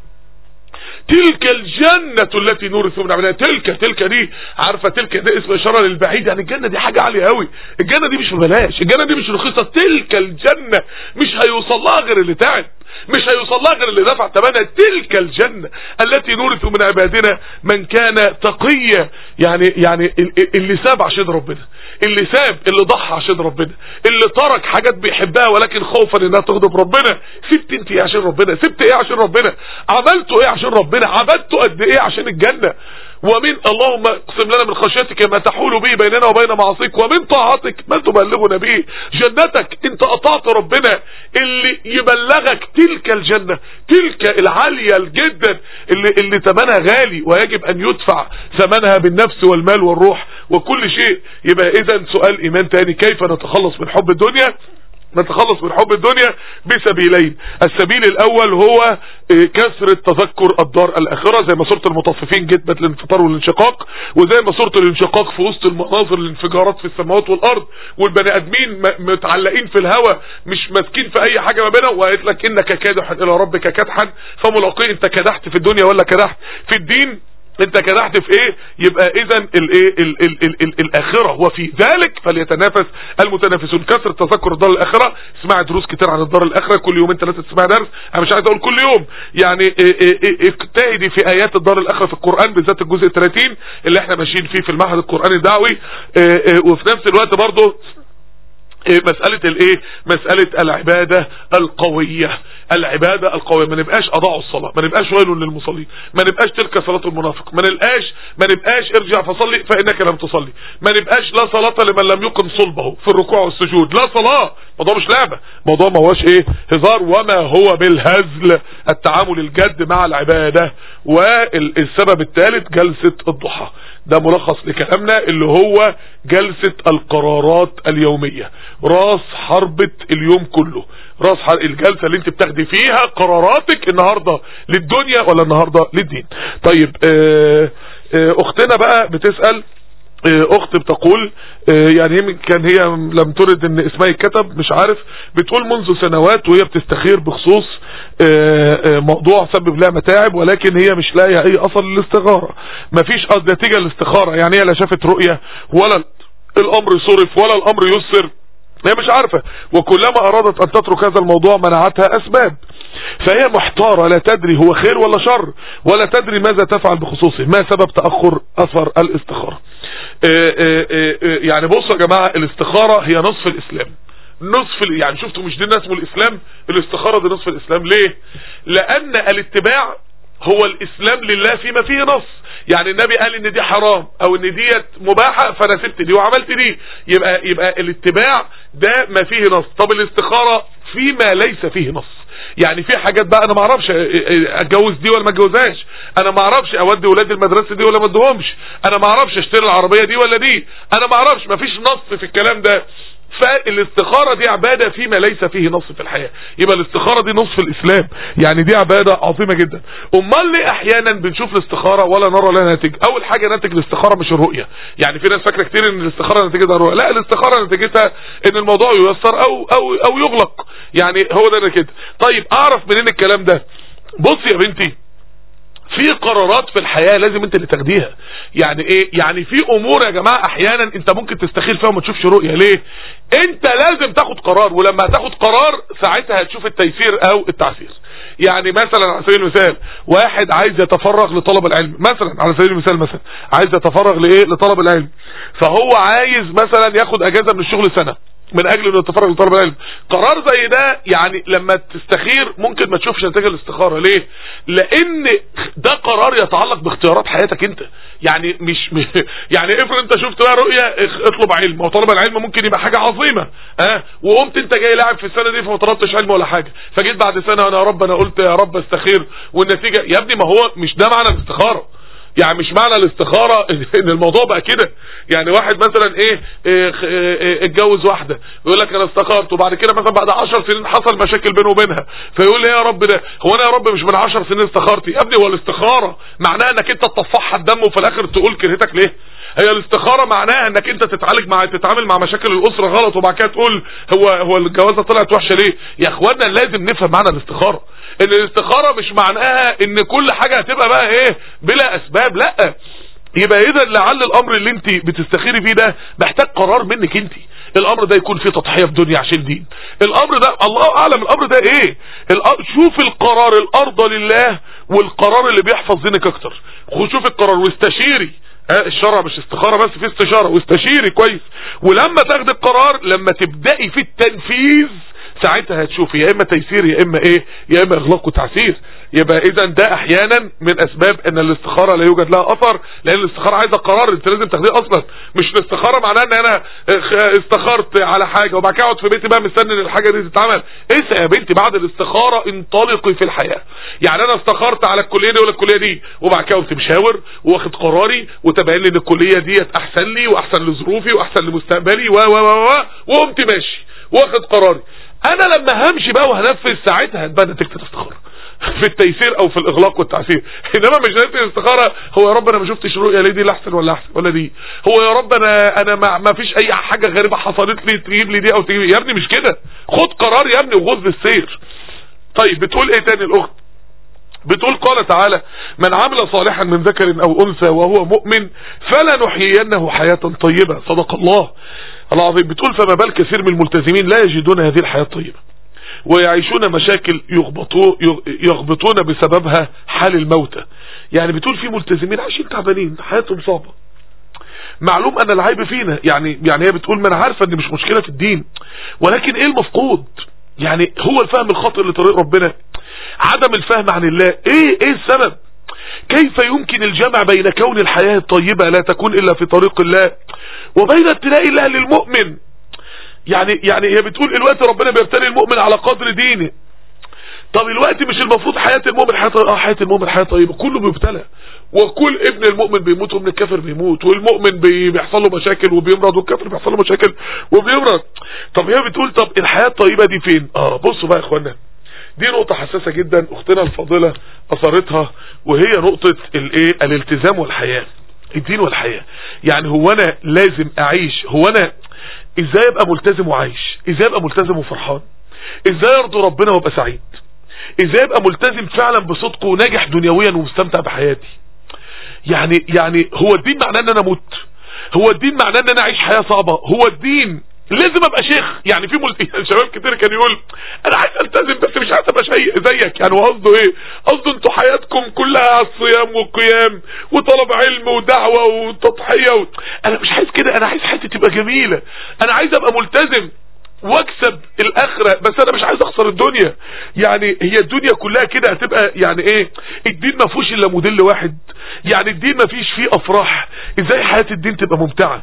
تلك الجنة التي نورث من عبادنا تلك تلك دي عارفة تلك ده اسم اشارة للبعيد يعني الجنة دي حاجة عالية قوي الجنة دي مش ببلاش الجنة دي مش رخيصة تلك الجنة مش هيوصل لها غير اللي تعب مش هيوصل لها غير اللي دفع ثمنها تلك الجنة التي نورث من عبادنا من كان تقيا يعني يعني اللي ساب عشان ربنا اللي ساب اللي ضحى عشان ربنا اللي ترك حاجات بيحبها ولكن خوفا انها تغضب ربنا سبت انت ايه عشان ربنا سبت ايه عشان ربنا عملته ايه عشان ربنا عبدته قد ايه عشان الجنة ومن اللهم اقسم لنا من خشيتك ما تحول به بيننا وبين معاصيك ومن طاعتك ما تبلغنا به جنتك انت قطعت ربنا اللي يبلغك تلك الجنة تلك العالية جدا اللي, اللي ثمنها غالي ويجب ان يدفع ثمنها بالنفس والمال والروح وكل شيء يبقى اذا سؤال ايمان تاني كيف نتخلص من حب الدنيا نتخلص من حب الدنيا بسبيلين السبيل الاول هو كسر تذكر الدار الاخرة زي ما سورة المطففين جت بات الانفطار والانشقاق وزي ما سورة الانشقاق في وسط المناظر الانفجارات في السماوات والارض والبني ادمين متعلقين في الهواء مش ماسكين في اي حاجة ما بينهم وقالت لك انك كادح الى ربك كدحا فملاقيه انت كدحت في الدنيا ولا كدحت في الدين انت كدحت في ايه يبقى اذا الايه ال ال ال ال الاخره وفي ذلك فليتنافس المتنافسون كثر تذكر الدار الاخره اسمع دروس كتير عن الدار الاخره كل يومين ثلاثه تسمع درس انا مش عايز اقول كل يوم يعني اجتهدي في ايات الدار الاخره في القران بالذات الجزء 30 اللي احنا ماشيين فيه في المعهد القراني الدعوي وفي نفس الوقت برضه مسألة الايه مسألة العبادة القوية العبادة القوية ما نبقاش اضاعوا الصلاة ما نبقاش ويل للمصلين ما نبقاش تلك صلاة المنافق ما نبقاش ما نبقاش ارجع فصلي فانك لم تصلي ما نبقاش لا صلاة لمن لم يقم صلبه في الركوع والسجود لا صلاة موضوع مش لعبة موضوع ما هوش ايه هزار وما هو بالهزل التعامل الجد مع العبادة والسبب الثالث جلسة الضحى ده ملخص لكلامنا اللي هو جلسة القرارات اليومية راس حربة اليوم كله راس حرب الجلسة اللي انت بتاخدي فيها قراراتك النهاردة للدنيا ولا النهاردة للدين طيب اه اه اختنا بقى بتسأل اخت بتقول يعني كان هي لم ترد ان اسمها يتكتب مش عارف بتقول منذ سنوات وهي بتستخير بخصوص موضوع سبب لها متاعب ولكن هي مش لاقيه اي اثر للاستخاره مفيش نتيجه للاستخاره يعني هي لا شافت رؤيه ولا الامر صرف ولا الامر يسر هي مش عارفة وكلما ارادت ان تترك هذا الموضوع منعتها اسباب فهي محتارة لا تدري هو خير ولا شر ولا تدري ماذا تفعل بخصوصه ما سبب تأخر اثر الاستخارة يعني بصوا يا جماعة الاستخارة هي نصف الاسلام نصف يعني شفتوا مش دي اسمه الاسلام الاستخارة دي نصف الاسلام ليه لان الاتباع هو الاسلام لله فيما فيه نص يعني النبي قال ان دي حرام او ان ديت مباحة فانا سبت دي وعملت دي يبقى يبقى الاتباع ده ما فيه نص طب الاستخارة فيما ليس فيه نص يعني في حاجات بقى انا ما اعرفش اتجوز دي ولا ما اتجوزهاش انا ما اعرفش اودي ولادي المدرسه دي ولا ما ادهمش انا ما اعرفش اشتري العربيه دي ولا دي انا ما اعرفش ما فيش نص في الكلام ده فالاستخارة دي عبادة فيما ليس فيه نص في الحياة يبقى الاستخارة دي نصف الاسلام يعني دي عبادة عظيمة جدا امال ليه احيانا بنشوف الاستخارة ولا نرى لها ناتج اول حاجة ناتج الاستخارة مش الرؤية يعني في ناس فاكرة كتير ان الاستخارة نتيجتها الرؤية لا الاستخارة نتيجتها ان الموضوع ييسر او او او يغلق يعني هو ده كده طيب اعرف منين الكلام ده بص يا بنتي في قرارات في الحياة لازم انت اللي تاخديها يعني ايه يعني في امور يا جماعة احيانا انت ممكن تستخير فيها وما تشوفش رؤية ليه انت لازم تاخد قرار ولما هتاخد قرار ساعتها هتشوف التيسير او التعسير يعني مثلا على سبيل المثال واحد عايز يتفرغ لطلب العلم مثلا على سبيل المثال مثلا عايز يتفرغ لايه لطلب العلم فهو عايز مثلا ياخد اجازة من الشغل سنة من اجل انه يتفرغ لطلب العلم قرار زي ده يعني لما تستخير ممكن ما تشوفش نتيجه الاستخاره ليه لان ده قرار يتعلق باختيارات حياتك انت يعني مش يعني افرض انت شفت بقى رؤيه اطلب علم وطلب العلم ممكن يبقى حاجه عظيمه اه وقمت انت جاي لاعب في السنه دي فما طلبتش علم ولا حاجه فجيت بعد سنه انا يا رب انا قلت يا رب استخير والنتيجه يا ابني ما هو مش ده معنى الاستخاره يعني مش معنى الاستخارة ان الموضوع بقى كده يعني واحد مثلا ايه, إيه, إيه اتجوز واحدة يقول لك انا استخرت وبعد كده مثلا بعد 10 سنين حصل مشاكل بينه وبينها فيقول لي يا رب ده هو انا يا رب مش من 10 سنين استخرت يا ابني هو الاستخارة معناها انك انت تطفحها الدم وفي الاخر تقول كرهتك ليه هي الاستخارة معناها انك انت تتعالج مع تتعامل مع مشاكل الاسرة غلط وبعد كده تقول هو هو الجوازة طلعت وحشة ليه يا اخوانا لازم نفهم معنى الاستخارة ان الاستخارة مش معناها ان كل حاجة هتبقى بقى ايه بلا اسباب لا يبقى اذا لعل الامر اللي انت بتستخيري فيه ده محتاج قرار منك انت الامر ده يكون فيه تضحية في دنيا عشان دين الامر ده الله اعلم الامر ده ايه شوف القرار الارضى لله والقرار اللي بيحفظ دينك اكتر شوف القرار واستشيري الشرع مش استخارة بس في استشارة واستشيري كويس ولما تاخد القرار لما تبدأي في التنفيذ ساعتها هتشوفي يا اما تيسير يا اما ايه يا اما اغلاق وتعسير يبقى اذا ده احيانا من اسباب ان الاستخارة لا يوجد لها اثر لان الاستخارة عايزة قرار انت لازم تاخديه اصلا مش الاستخارة معناها ان انا استخرت على حاجة وبعد كده اقعد في بيتي بقى مستني ان الحاجة دي تتعمل اسا يا بنتي بعد الاستخارة انطلقي في الحياة يعني انا استخرت على الكلية دي ولا الكلية دي وبعد كده قمت مشاور واخد قراري وتبين لي ان الكلية ديت احسن لي واحسن لظروفي واحسن لمستقبلي و و و وقمت ماشي واخد قراري انا لما همشي بقى وهنفذ ساعتها هتبقى نتيجه الاستخاره في التيسير او في الاغلاق والتعسير انما مش نتيجه الاستخاره هو يا رب انا ما شفتش رؤيه ليه دي اللي احسن ولا احسن ولا دي هو يا رب انا انا ما, ما فيش اي حاجه غريبه حصلت لي تجيب لي دي او تجيب لي يا ابني مش كده خد قرار يا ابني وغض بالسير طيب بتقول ايه تاني الاخت بتقول قال تعالى من عمل صالحا من ذكر او انثى وهو مؤمن فلا نحيينه حياه طيبه صدق الله العظيم بتقول فما بال كثير من الملتزمين لا يجدون هذه الحياة الطيبة ويعيشون مشاكل يغبطون, يغبطون بسببها حال الموتى يعني بتقول في ملتزمين عايشين تعبانين حياتهم صعبة معلوم ان العيب فينا يعني يعني هي بتقول ما انا عارفه ان مش مشكلة في الدين ولكن ايه المفقود يعني هو الفهم الخاطئ لطريق ربنا عدم الفهم عن الله ايه ايه السبب كيف يمكن الجمع بين كون الحياة الطيبة لا تكون الا في طريق الله وبين ابتلاء الله للمؤمن يعني يعني هي بتقول الوقت ربنا بيبتلي المؤمن على قدر دينه طب الوقت مش المفروض حياة المؤمن حياة اه حياة المؤمن حياة طيبة كله بيبتلى وكل ابن المؤمن بيموت وابن الكافر بيموت والمؤمن بيحصل له مشاكل وبيمرض والكافر بيحصل له مشاكل وبيمرض طب هي بتقول طب الحياة الطيبة دي فين اه بصوا بقى يا اخوانا دي نقطة حساسة جدا اختنا الفاضلة اثرتها وهي نقطة الايه الالتزام والحياة الدين والحياة يعني هو انا لازم اعيش هو انا ازاي ابقى ملتزم وعايش ازاي ابقى ملتزم وفرحان ازاي ارضي ربنا وابقى سعيد ازاي ابقى ملتزم فعلا بصدق وناجح دنيويا ومستمتع بحياتي يعني يعني هو الدين معناه ان انا اموت هو الدين معناه ان انا اعيش حياة صعبة هو الدين لازم ابقى شيخ يعني في ملتزم شباب كتير كان يقول انا عايز التزم بس مش عايز ابقى شيء زيك يعني وقصده ايه قصده انتوا حياتكم كلها الصيام والقيام وطلب علم ودعوة وتضحية و... انا مش عايز كده انا عايز حياتي تبقى جميلة انا عايز ابقى ملتزم واكسب الاخرة بس انا مش عايز اخسر الدنيا يعني هي الدنيا كلها كده هتبقى يعني ايه الدين ما فيهوش الا موديل واحد يعني الدين ما فيش فيه افراح ازاي حياة الدين تبقى ممتعة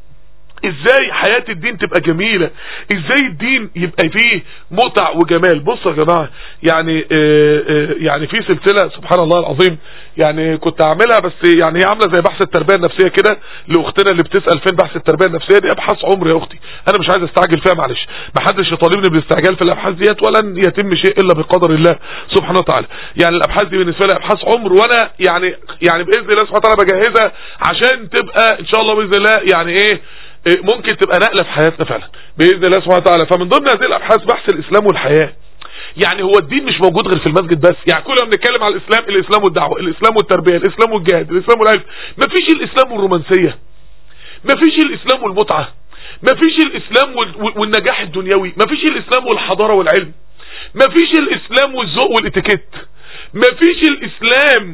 ازاي حياة الدين تبقى جميلة ازاي الدين يبقى فيه متع وجمال بصوا يا جماعة يعني اه اه يعني في سلسلة سبحان الله العظيم يعني كنت اعملها بس يعني هي عاملة زي بحث التربية النفسية كده لاختنا اللي بتسأل فين بحث التربية النفسية دي ابحاث عمر يا اختي انا مش عايز استعجل فيها معلش ما حدش يطالبني بالاستعجال في الابحاث ديت ولن يتم شيء الا بقدر الله سبحانه وتعالى يعني الابحاث دي بالنسبة لي ابحاث عمر وانا يعني يعني باذن الله سبحانه وتعالى بجهزها عشان تبقى ان شاء الله باذن الله يعني ايه ممكن تبقى نقلة في حياتنا فعلا بإذن الله سبحانه وتعالى فمن ضمن هذه الأبحاث بحث الإسلام والحياة يعني هو الدين مش موجود غير في المسجد بس يعني كل ما بنتكلم على الإسلام الإسلام والدعوة الإسلام والتربية الإسلام والجهاد الإسلام والعلم مفيش الإسلام والرومانسية مفيش الإسلام والمتعة مفيش الإسلام والنجاح الدنيوي مفيش الإسلام والحضارة والعلم مفيش الإسلام والذوق والاتيكيت مفيش الاسلام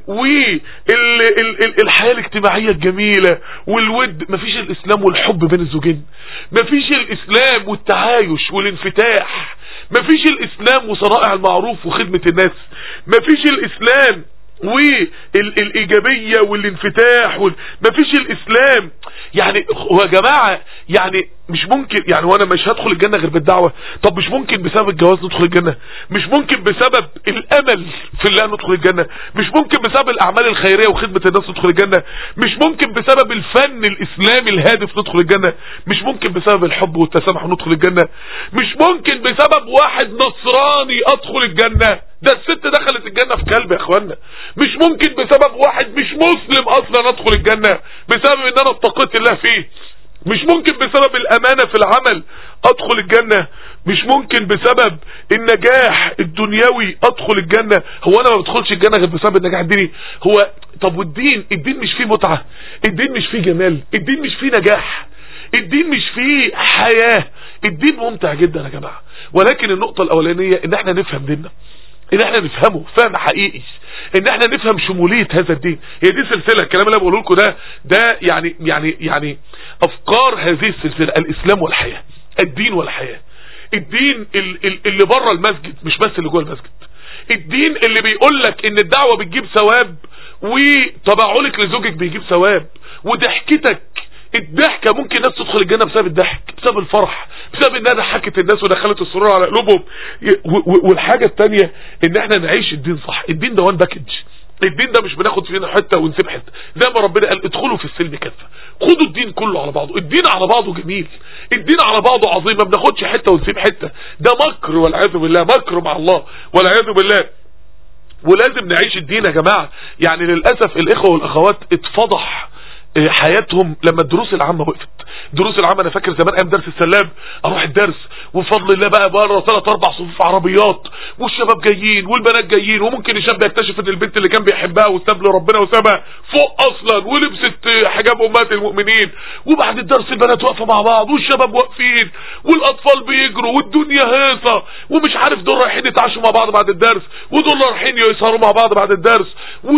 والحياة الاجتماعية الجميلة والود مفيش الاسلام والحب بين الزوجين مفيش الاسلام والتعايش والانفتاح مفيش الاسلام وصنائع المعروف وخدمة الناس مفيش الاسلام والايجابية والانفتاح وال... مفيش الاسلام يعني هو يا جماعة يعني مش ممكن يعني وانا مش هدخل الجنة غير بالدعوة طب مش ممكن بسبب الجواز ندخل الجنة مش ممكن بسبب الامل في الله ندخل الجنة مش ممكن بسبب الاعمال الخيرية وخدمة الناس ندخل الجنة مش ممكن بسبب الفن الاسلامي الهادف ندخل الجنة مش ممكن بسبب الحب والتسامح ندخل الجنة مش ممكن بسبب واحد نصراني ادخل الجنة ده الست دخلت الجنة في كلب يا اخوانا مش ممكن بسبب واحد مش مسلم اصلا ادخل الجنة بسبب ان انا اتقيت الله فيه مش ممكن بسبب الامانة في العمل ادخل الجنة مش ممكن بسبب النجاح الدنيوي ادخل الجنة هو انا ما بدخلش الجنة غير بسبب النجاح الديني هو طب والدين الدين مش فيه متعة الدين مش فيه جمال الدين مش فيه نجاح الدين مش فيه حياة الدين ممتع جدا يا جماعة ولكن النقطة الاولانية ان احنا نفهم ديننا ان احنا نفهمه فهم حقيقي ان احنا نفهم شمولية هذا الدين هي دي سلسلة الكلام اللي انا بقوله لكم ده ده يعني يعني يعني افكار هذه السلسلة الاسلام والحياة الدين والحياة الدين اللي بره المسجد مش بس اللي جوه المسجد الدين اللي بيقول لك ان الدعوة بتجيب ثواب وتباعلك لزوجك بيجيب ثواب وضحكتك الضحكة ممكن ناس تدخل الجنة بسبب الضحك بسبب الفرح بسبب انها ضحكت الناس ودخلت السرور على قلوبهم والحاجة التانية ان احنا نعيش الدين صح الدين ده وان باكج الدين ده مش بناخد فينا حتة ونسيب حتة زي ما ربنا قال ادخلوا في السلم كافة خدوا الدين كله على بعضه الدين على بعضه جميل الدين على بعضه عظيم ما بناخدش حتة ونسيب حتة ده مكر والعياذ بالله مكر مع الله والعياذ بالله ولازم نعيش الدين يا جماعة يعني للأسف الإخوة والأخوات اتفضح حياتهم لما الدروس العامة وقفت الدروس العامة انا فاكر زمان ايام درس السلام اروح الدرس وبفضل الله بقى بره ثلاث اربع صفوف عربيات والشباب جايين والبنات جايين وممكن الشاب يكتشف ان البنت اللي كان بيحبها واستاب ربنا وسابها فوق اصلا ولبست حجاب امهات المؤمنين وبعد الدرس البنات واقفه مع بعض والشباب واقفين والاطفال بيجروا والدنيا هيصه ومش عارف دول رايحين يتعشوا مع بعض بعد الدرس ودول رايحين يسهروا مع بعض بعد الدرس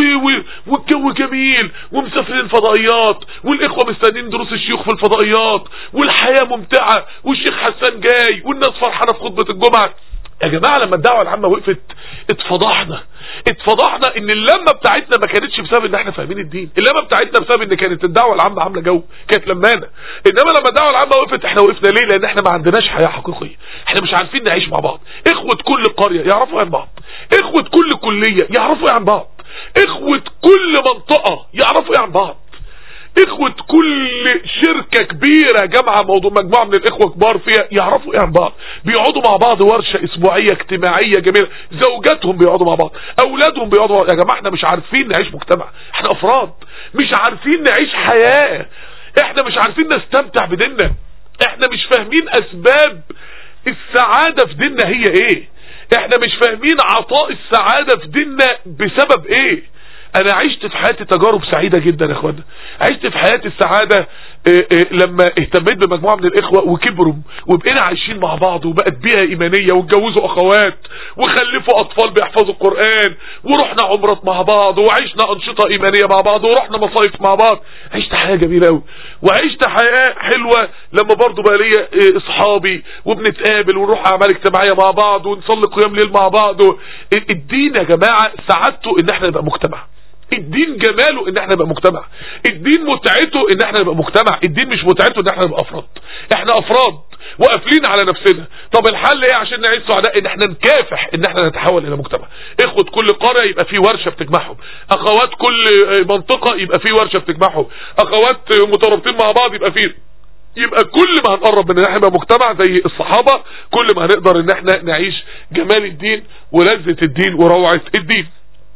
والجو جميل ومسافرين فضائيات والاخوه مستنيين دروس الشيوخ في الفضائيات والحياه ممتعه والشيخ حسان جاي والناس فرحانه في خطبه الجمعه يا جماعة لما الدعوة العامة وقفت اتفضحنا اتفضحنا ان اللمة بتاعتنا ما كانتش بسبب ان احنا فاهمين الدين اللمة بتاعتنا بسبب ان كانت الدعوة العامة عاملة جو كانت لمانة انما لما الدعوة العامة وقفت احنا وقفنا ليه لان احنا ما عندناش حياة حقيقية احنا مش عارفين نعيش مع بعض اخوة كل قرية يعرفوا عن بعض اخوة كل كلية يعرفوا عن بعض اخوة كل منطقة يعرفوا عن بعض اخوة كل شركة كبيرة جامعة موضوع مجموعة من الاخوة كبار فيها يعرفوا ايه عن بعض بيقعدوا مع بعض ورشة اسبوعية اجتماعية جميلة زوجاتهم بيقعدوا مع بعض اولادهم بيقعدوا مع بعض يا جماعة احنا مش عارفين نعيش مجتمع احنا افراد مش عارفين نعيش حياة احنا مش عارفين نستمتع بديننا احنا مش فاهمين اسباب السعادة في ديننا هي ايه احنا مش فاهمين عطاء السعادة في ديننا بسبب ايه انا عشت في حياتي تجارب سعيدة جدا يا اخوانا عشت في حياتي السعادة إيه إيه لما اهتميت بمجموعة من الاخوة وكبروا وبقينا عايشين مع بعض وبقت بيئة ايمانية واتجوزوا اخوات وخلفوا اطفال بيحفظوا القرآن ورحنا عمرات مع بعض وعشنا انشطة ايمانية مع بعض ورحنا مصايف مع بعض عشت حياة جميلة قوي وعشت حياة حلوة لما برضو بقى ليا إيه اصحابي وبنتقابل ونروح اعمال اجتماعية مع بعض ونصلي قيام ليل مع بعض الدين يا جماعة سعادته ان احنا نبقى مجتمع الدين جماله ان احنا نبقى مجتمع الدين متعته ان احنا نبقى مجتمع الدين مش متعته ان احنا نبقى افراد احنا افراد وقافلين على نفسنا طب الحل ايه عشان نعيش سعداء ان احنا نكافح ان احنا نتحول الى مجتمع اخوة كل قرية يبقى في ورشة بتجمعهم اخوات كل منطقة يبقى في ورشة بتجمعهم اخوات مترابطين مع بعض يبقى في يبقى كل ما هنقرب من ان احنا نبقى مجتمع زي الصحابة كل ما هنقدر ان احنا نعيش جمال الدين ولذة الدين وروعة الدين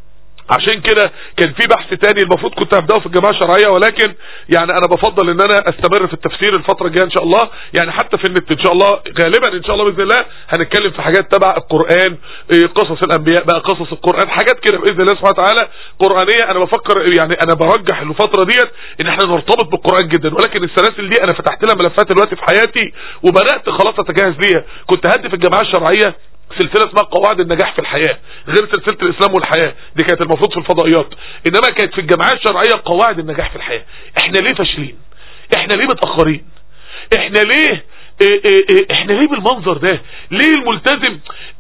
عشان كده كان في بحث تاني المفروض كنت هبداه في الجماعه الشرعيه ولكن يعني انا بفضل ان انا استمر في التفسير الفتره الجايه ان شاء الله يعني حتى في النت ان شاء الله غالبا ان شاء الله باذن الله هنتكلم في حاجات تبع القران قصص الانبياء بقى قصص القران حاجات كده باذن الله سبحانه وتعالى قرانيه انا بفكر يعني انا برجح الفتره ديت ان احنا نرتبط بالقران جدا ولكن السلاسل دي انا فتحت لها ملفات دلوقتي في حياتي وبدات خلاص اتجهز ليها كنت هدي في الجماعه الشرعيه سلسله اسمها قواعد النجاح في الحياه غير سلسله الاسلام والحياه دي كانت المفروض في الفضائيات انما كانت في الجامعات الشرعيه قواعد النجاح في الحياه احنا ليه فاشلين احنا ليه متاخرين احنا ليه إيه إيه إيه احنا ليه بالمنظر ده ليه الملتزم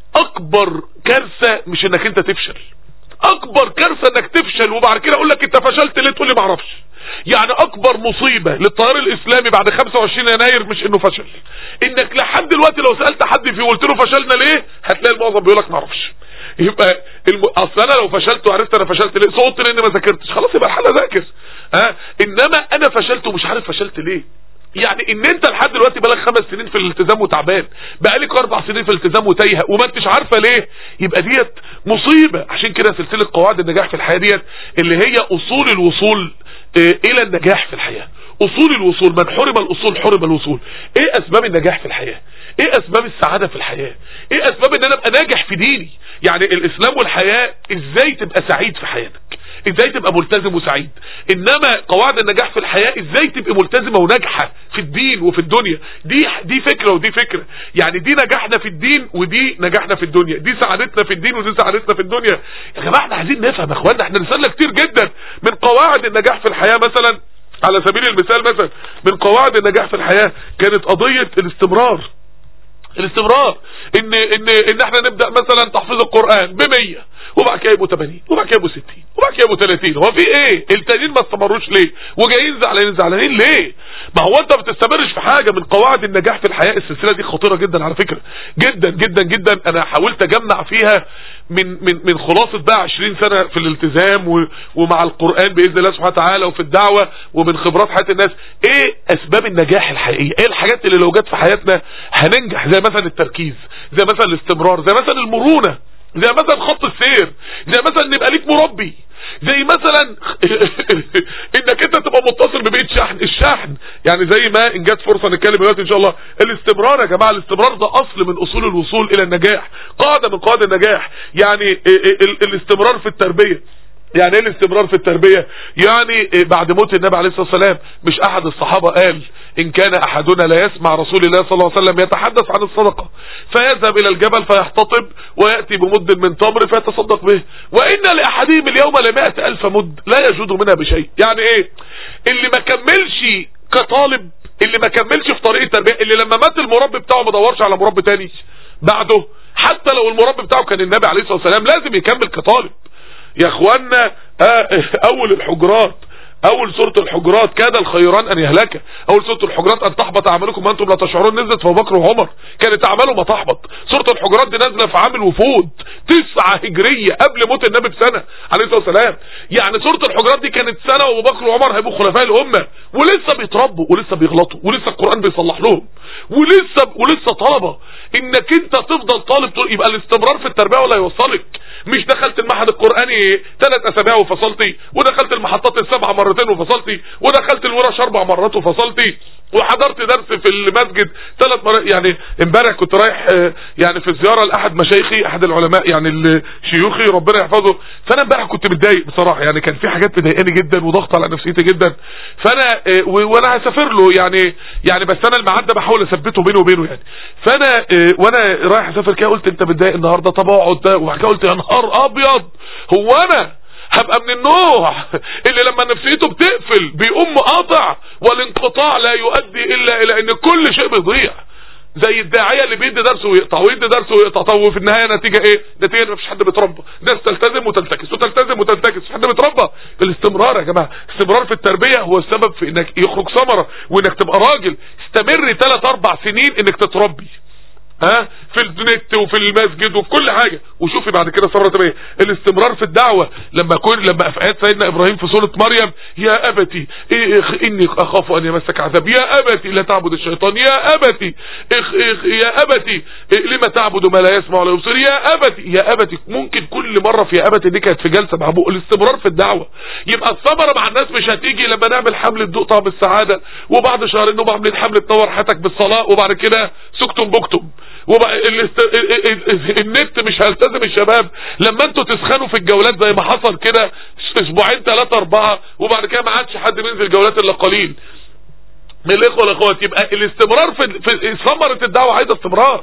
اكبر كارثه مش انك انت تفشل اكبر كارثه انك تفشل وبعد كده اقول لك انت فشلت ليه تقول لي ما اعرفش يعني اكبر مصيبة للتيار الاسلامي بعد 25 يناير مش انه فشل انك لحد دلوقتي لو سألت حد فيه وقلت له فشلنا ليه هتلاقي المعظم بيقول لك ما اعرفش يبقى الم... اصل انا لو فشلت وعرفت انا فشلت ليه صوت لاني ما ذاكرتش خلاص يبقى الحل اذاكر ها انما انا فشلت ومش عارف فشلت ليه يعني ان انت لحد دلوقتي بقالك خمس سنين في الالتزام وتعبان بقالك اربع سنين في الالتزام وتايهه وما انتش عارفه ليه يبقى ديت مصيبه عشان كده سلسله قواعد النجاح في الحياه ديت اللي هي اصول الوصول اه الى النجاح في الحياه اصول الوصول من حرم الاصول حرم الوصول ايه اسباب النجاح في الحياه ايه اسباب السعاده في الحياه ايه اسباب ان انا ابقى ناجح في ديني يعني الاسلام والحياه ازاي تبقى سعيد في حياتك ازاي تبقى ملتزم وسعيد انما قواعد النجاح في الحياة ازاي تبقى ملتزمة وناجحة في الدين وفي الدنيا دي دي فكرة ودي فكرة يعني دي نجاحنا في الدين ودي نجاحنا في الدنيا دي سعادتنا في الدين ودي سعادتنا في الدنيا يا جماعة احنا عايزين نفهم يا اخوانا احنا رسالنا كتير جدا من قواعد النجاح في الحياة مثلا على سبيل المثال مثلا من قواعد النجاح في الحياة كانت قضية الاستمرار الاستمرار ان ان ان احنا نبدا مثلا تحفيظ القران ب 100 وبعد كده يبقوا 80 وبعد كده يبقوا 60 وبعد كده يبقوا 30 هو في ايه التانيين ما استمروش ليه وجايين زعلانين زعلانين ليه ما هو انت ما بتستمرش في حاجه من قواعد النجاح في الحياه السلسله دي خطيره جدا على فكره جدا جدا جدا انا حاولت اجمع فيها من من من خلاصه بقى 20 سنه في الالتزام و ومع القران باذن الله سبحانه وتعالى وفي الدعوه ومن خبرات حياه الناس ايه اسباب النجاح الحقيقيه ايه الحاجات اللي لو جت في حياتنا هننجح زي مثلا التركيز زي مثلا الاستمرار زي مثلا المرونه زي مثلا خط السير زي مثلا ان يبقى ليك مربي زي مثلا انك انت تبقى متصل ببيت شحن الشحن يعني زي ما ان جت فرصه نتكلم دلوقتي ان شاء الله الاستمرار يا جماعه الاستمرار ده اصل من اصول الوصول الى النجاح قاعده من قواعد النجاح يعني الاستمرار في التربيه يعني ايه الاستمرار في التربية يعني بعد موت النبي عليه الصلاة والسلام مش احد الصحابة قال ان كان احدنا لا يسمع رسول الله صلى الله عليه وسلم يتحدث عن الصدقة فيذهب الى الجبل فيحتطب ويأتي بمد من تمر فيتصدق به وان لاحدهم اليوم لمائة الف مد لا يجود منها بشيء يعني ايه اللي ما كملش كطالب اللي ما كملش في طريق التربية اللي لما مات المربي بتاعه ما دورش على مربي تاني بعده حتى لو المربي بتاعه كان النبي عليه الصلاة والسلام لازم يكمل كطالب يا اخوانا اول الحجرات اول سورة الحجرات كاد الخيران ان يهلك اول سورة الحجرات ان تحبط اعمالكم وانتم لا تشعرون نزلت في ابو بكر وعمر كانت اعماله ما تحبط سورة الحجرات دي نازله في عام الوفود تسعة هجرية قبل موت النبي بسنة عليه الصلاة والسلام يعني سورة الحجرات دي كانت سنة وابو بكر وعمر هيبقوا خلفاء الامة ولسه بيتربوا ولسه بيغلطوا ولسه القرآن بيصلح لهم ولسه ولسه طلبة انك انت تفضل طالب يبقى الاستمرار في التربية ولا يوصلك مش دخلت المعهد القرآني ثلاث اسابيع وفصلتي ودخلت المحطات السبعة مرتين وفصلتي ودخلت الورش اربع مرات وفصلتي وحضرت درس في المسجد ثلاث مرات يعني امبارح كنت رايح يعني في زيارة لاحد مشايخي احد العلماء يعني شيوخي ربنا يحفظه فانا امبارح كنت متضايق بصراحة يعني كان في حاجات مضايقاني جدا وضغط على نفسيتي جدا فانا وانا هسافر له يعني يعني بس انا الميعاد ده بحاول اثبته بيني وبينه يعني فانا وانا رايح اسافر كده قلت انت متضايق النهارده طب اقعد ده وبعد كده قلت يا نهار ابيض هو انا هبقى من النوع اللي لما نفسيته بتقفل بيقوم مقاطع والانقطاع لا يؤدي الا الى ان كل شيء بيضيع زي الداعية اللي بيدي درس ويقطع ويدي درس ويقطع طب وفي النهاية نتيجة ايه نتيجة ان مفيش حد بيتربى ناس تلتزم وتنتكس وتلتزم وتنتكس مفيش حد بيتربى الاستمرار يا جماعة الاستمرار في التربية هو السبب في انك يخرج ثمرة وانك تبقى راجل استمر 3 4 سنين انك تتربي ها في النت وفي المسجد وفي كل حاجة وشوفي بعد كده ثمرة ايه الاستمرار في الدعوة لما كل لما في ايات سيدنا ابراهيم في سورة مريم يا ابتي إيه اني اخاف ان يمسك عذاب يا ابتي لا تعبد الشيطان يا ابتي إخ إخ يا ابتي إيه لما تعبد ما لا يسمع ولا يبصر يا ابتي يا ابتي ممكن كل مرة في يا ابتي دي كانت في جلسة مع ابوه الاستمرار في الدعوة يبقى الثمرة مع الناس مش هتيجي لما نعمل حملة ذوق طعم السعادة وبعد شهرين نبقى عاملين حملة تنور حياتك بالصلاة وبعد كده سكتم بكتم وبقى الاست... النت مش هيلتزم الشباب لما انتوا تسخنوا في الجولات زي ما حصل كده اسبوعين ثلاثة اربعة وبعد كده ما عادش حد بينزل جولات الا قليل من الاخوة والاخوات يبقى الاستمرار في, في ثمرة الدعوة عايزة استمرار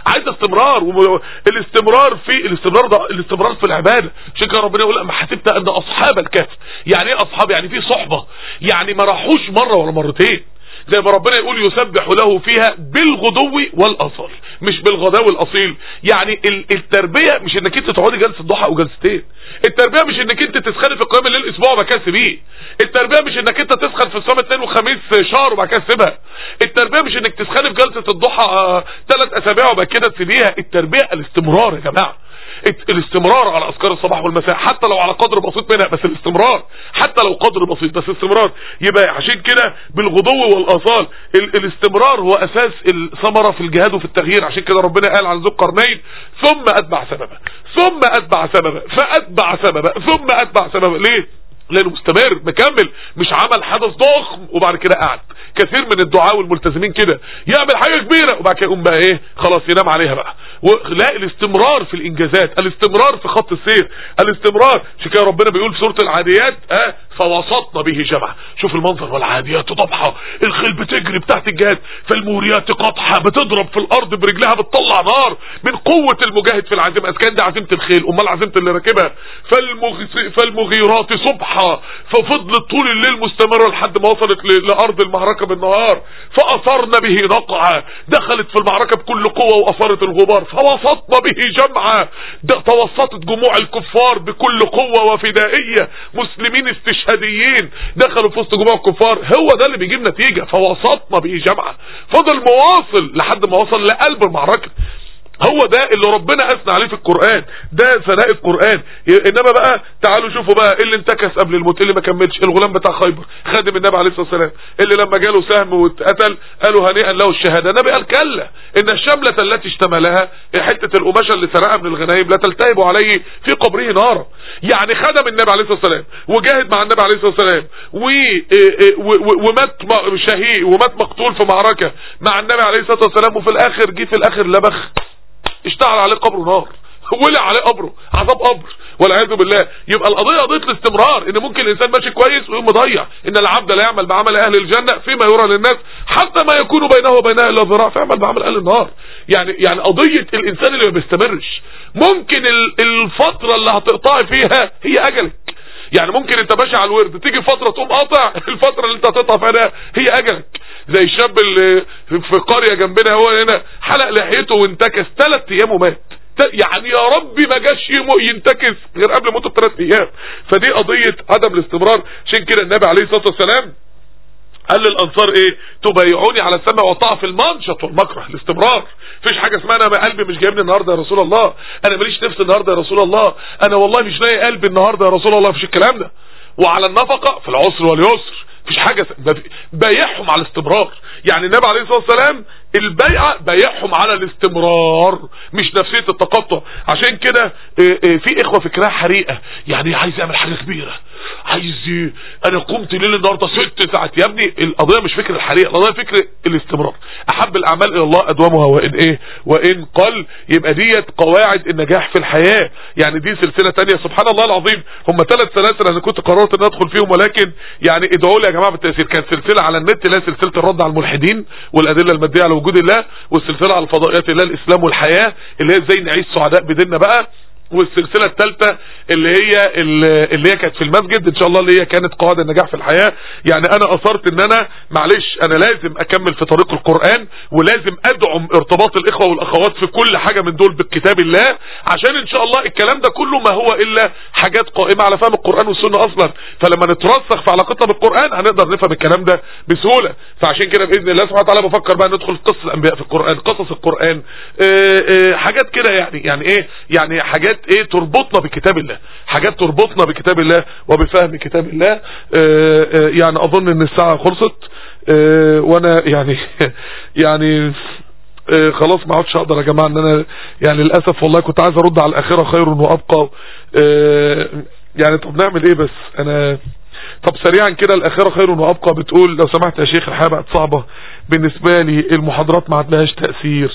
عايزه استمرار والاستمرار في الاستمرار ده الاستمرار في العباده عشان كده ربنا يقول ما حسبت ان اصحاب الكهف يعني ايه اصحاب يعني في صحبه يعني ما راحوش مره ولا مرتين زي ما ربنا يقول يسبح له فيها بالغدو والاصال مش بالغداء والاصيل يعني ال- التربيه مش انك انت تقعدي جلسه ضحى او جلستين التربيه مش انك انت تسخني في قيام الليل اسبوع وبعد كده تسيبيه التربيه مش انك انت تسخن في الصوم اثنين وخميس شهر وبعد كده تسيبها التربيه مش انك تسخني في جلسه الضحى ثلاث اسابيع وبعد كده تسيبيها التربيه الاستمرار يا جماعه الت- الاستمرار على اذكار الصباح والمساء حتى لو على قدر بسيط منها بس الاستمرار حتى لو قدر بسيط بس استمرار يبقى عشان كده بالغدو والاصال ال الاستمرار هو اساس الثمره في الجهاد وفي التغيير عشان كده ربنا قال عن ذو القرنين ثم اتبع سببا ثم اتبع سببا فاتبع سببا ثم اتبع سببا ليه لانه مستمر مكمل مش عمل حدث ضخم وبعد كده قعد كثير من الدعاء والملتزمين كده يعمل حاجه كبيره وبعد كده يقوم بقى ايه خلاص ينام عليها بقى ولا الاستمرار في الانجازات الاستمرار في خط السير الاستمرار عشان كده ربنا بيقول في سوره العاديات اه فوسطنا به جمع شوف المنظر والعاديات ضبحه الخيل بتجري بتاعت الجهاد فالموريات قطحه بتضرب في الارض برجلها بتطلع نار من قوه المجاهد في العزيمه اذا كان دي عزيمه الخيل امال عزيمه اللي راكبها فالمغ... فالمغيرات صبحا ففضلت طول الليل مستمره لحد ما وصلت ل... لارض المعركه بالنهار فاثرنا به نقعا دخلت في المعركه بكل قوه واثارت الغبار فوسطنا به جمعا ده توسطت جموع الكفار بكل قوه وفدائيه مسلمين استشهاديين دخلوا في وسط جموع الكفار هو ده اللي بيجيب نتيجه فوسطنا به جمعا فضل مواصل لحد ما وصل لقلب المعركه هو ده اللي ربنا اثنى عليه في القرآن ده ثناء القرآن انما بقى تعالوا شوفوا بقى اللي انتكس قبل الموت اللي ما كملش الغلام بتاع خيبر خادم النبي عليه الصلاة والسلام اللي لما جاله سهم واتقتل قالوا هنيئا له الشهادة النبي قال كلا ان الشملة التي اشتملها حتة القماشة اللي سرقها من الغنايم لا تلتهب عليه في قبره نارا يعني خدم النبي عليه الصلاة والسلام وجاهد مع النبي عليه الصلاة والسلام و... و... و... ومات م- شهيد ومات مقتول في معركة مع النبي عليه الصلاة والسلام وفي الاخر جه في الاخر لبخ اشتعل عليه قبره نار ولع عليه قبره عذاب قبر والعياذ بالله يبقى القضيه قضيه الاستمرار ان ممكن الانسان ماشي كويس ويقوم مضيع ان العبد لا يعمل بعمل اهل الجنه فيما يرى للناس حتى ما يكون بينه وبينها الا ذراع فيعمل بعمل اهل النار يعني يعني قضيه الانسان اللي ما بيستمرش ممكن ال- الفتره اللي هتقطعي فيها هي اجلك يعني ممكن انت ماشي على الورد تيجي فترة تقوم قاطع الفترة اللي انت هتقطع فيها ده هي اجلك زي الشاب اللي في قرية جنبنا هو هنا حلق لحيته وانتكس ثلاث ايام ومات ت- يعني يا ربي ما جاش يمو- ينتكس غير قبل موته بثلاث ايام فدي قضية عدم الاستمرار عشان كده النبي عليه الصلاة والسلام قال للانصار ايه تبايعوني على السمع والطاعه في المنشط والمكره الاستمرار مفيش حاجه اسمها انا ما قلبي مش جايبني النهارده يا رسول الله انا ماليش نفس النهارده يا رسول الله انا والله مش لاقي قلبي النهارده يا رسول الله مفيش الكلام ده وعلى النفقه في العسر واليسر مفيش حاجه س- ما في- بايعهم على الاستمرار يعني النبي عليه الصلاه والسلام البيعه بايعهم على الاستمرار مش نفسيه التقطع عشان كده إيه، إيه، في اخوه فكرها حريقه يعني عايز يعمل حاجه كبيره عايز ي- انا قمت ليل النهارده ست ساعات يا ابني القضيه مش فكره الحريقه القضيه فكره الاستمرار احب الاعمال الى الله ادومها وان ايه وان قل يبقى ديت قواعد النجاح في الحياه يعني دي سلسله تانية سبحان الله العظيم هم ثلاث سلاسل انا كنت قررت ان ادخل فيهم ولكن يعني ادعوا لي يا جماعه بالتاثير كانت سلسله على النت اللي هي سلسله الرد على الملحدين والادله الماديه على وجود الله والسلسله على الفضائيات اللي هي الاسلام والحياه اللي هي ازاي نعيش سعداء بديننا بقى والسلسله الثالثه اللي هي اللي هي كانت في المسجد ان شاء الله اللي هي كانت قواعد النجاح في الحياه يعني انا اثرت ان انا معلش انا لازم اكمل في طريق القران ولازم ادعم ارتباط الاخوه والاخوات في كل حاجه من دول بكتاب الله عشان ان شاء الله الكلام ده كله ما هو الا حاجات قائمه على فهم القران والسنه اصلا فلما نترسخ في علاقتنا بالقران هنقدر نفهم الكلام ده بسهوله فعشان كده باذن الله سبحانه وتعالى بفكر بقى ندخل في قصص الانبياء في القران قصص القران آه، آه، حاجات كده يعني يعني ايه يعني حاجات ايه تربطنا بكتاب الله حاجات تربطنا بكتاب الله وبفهم كتاب الله آه، آه، يعني اظن ان الساعه خلصت آه، وانا يعني يعني آه، خلاص ما عادش اقدر يا جماعه ان انا يعني للاسف والله كنت عايز ارد على الاخره خير وابقى آه، يعني طب نعمل ايه بس انا طب سريعا كده الاخره خير وابقى بتقول لو سمحت يا شيخ الحياه بقت صعبه بالنسبه لي المحاضرات ما عادلهاش تاثير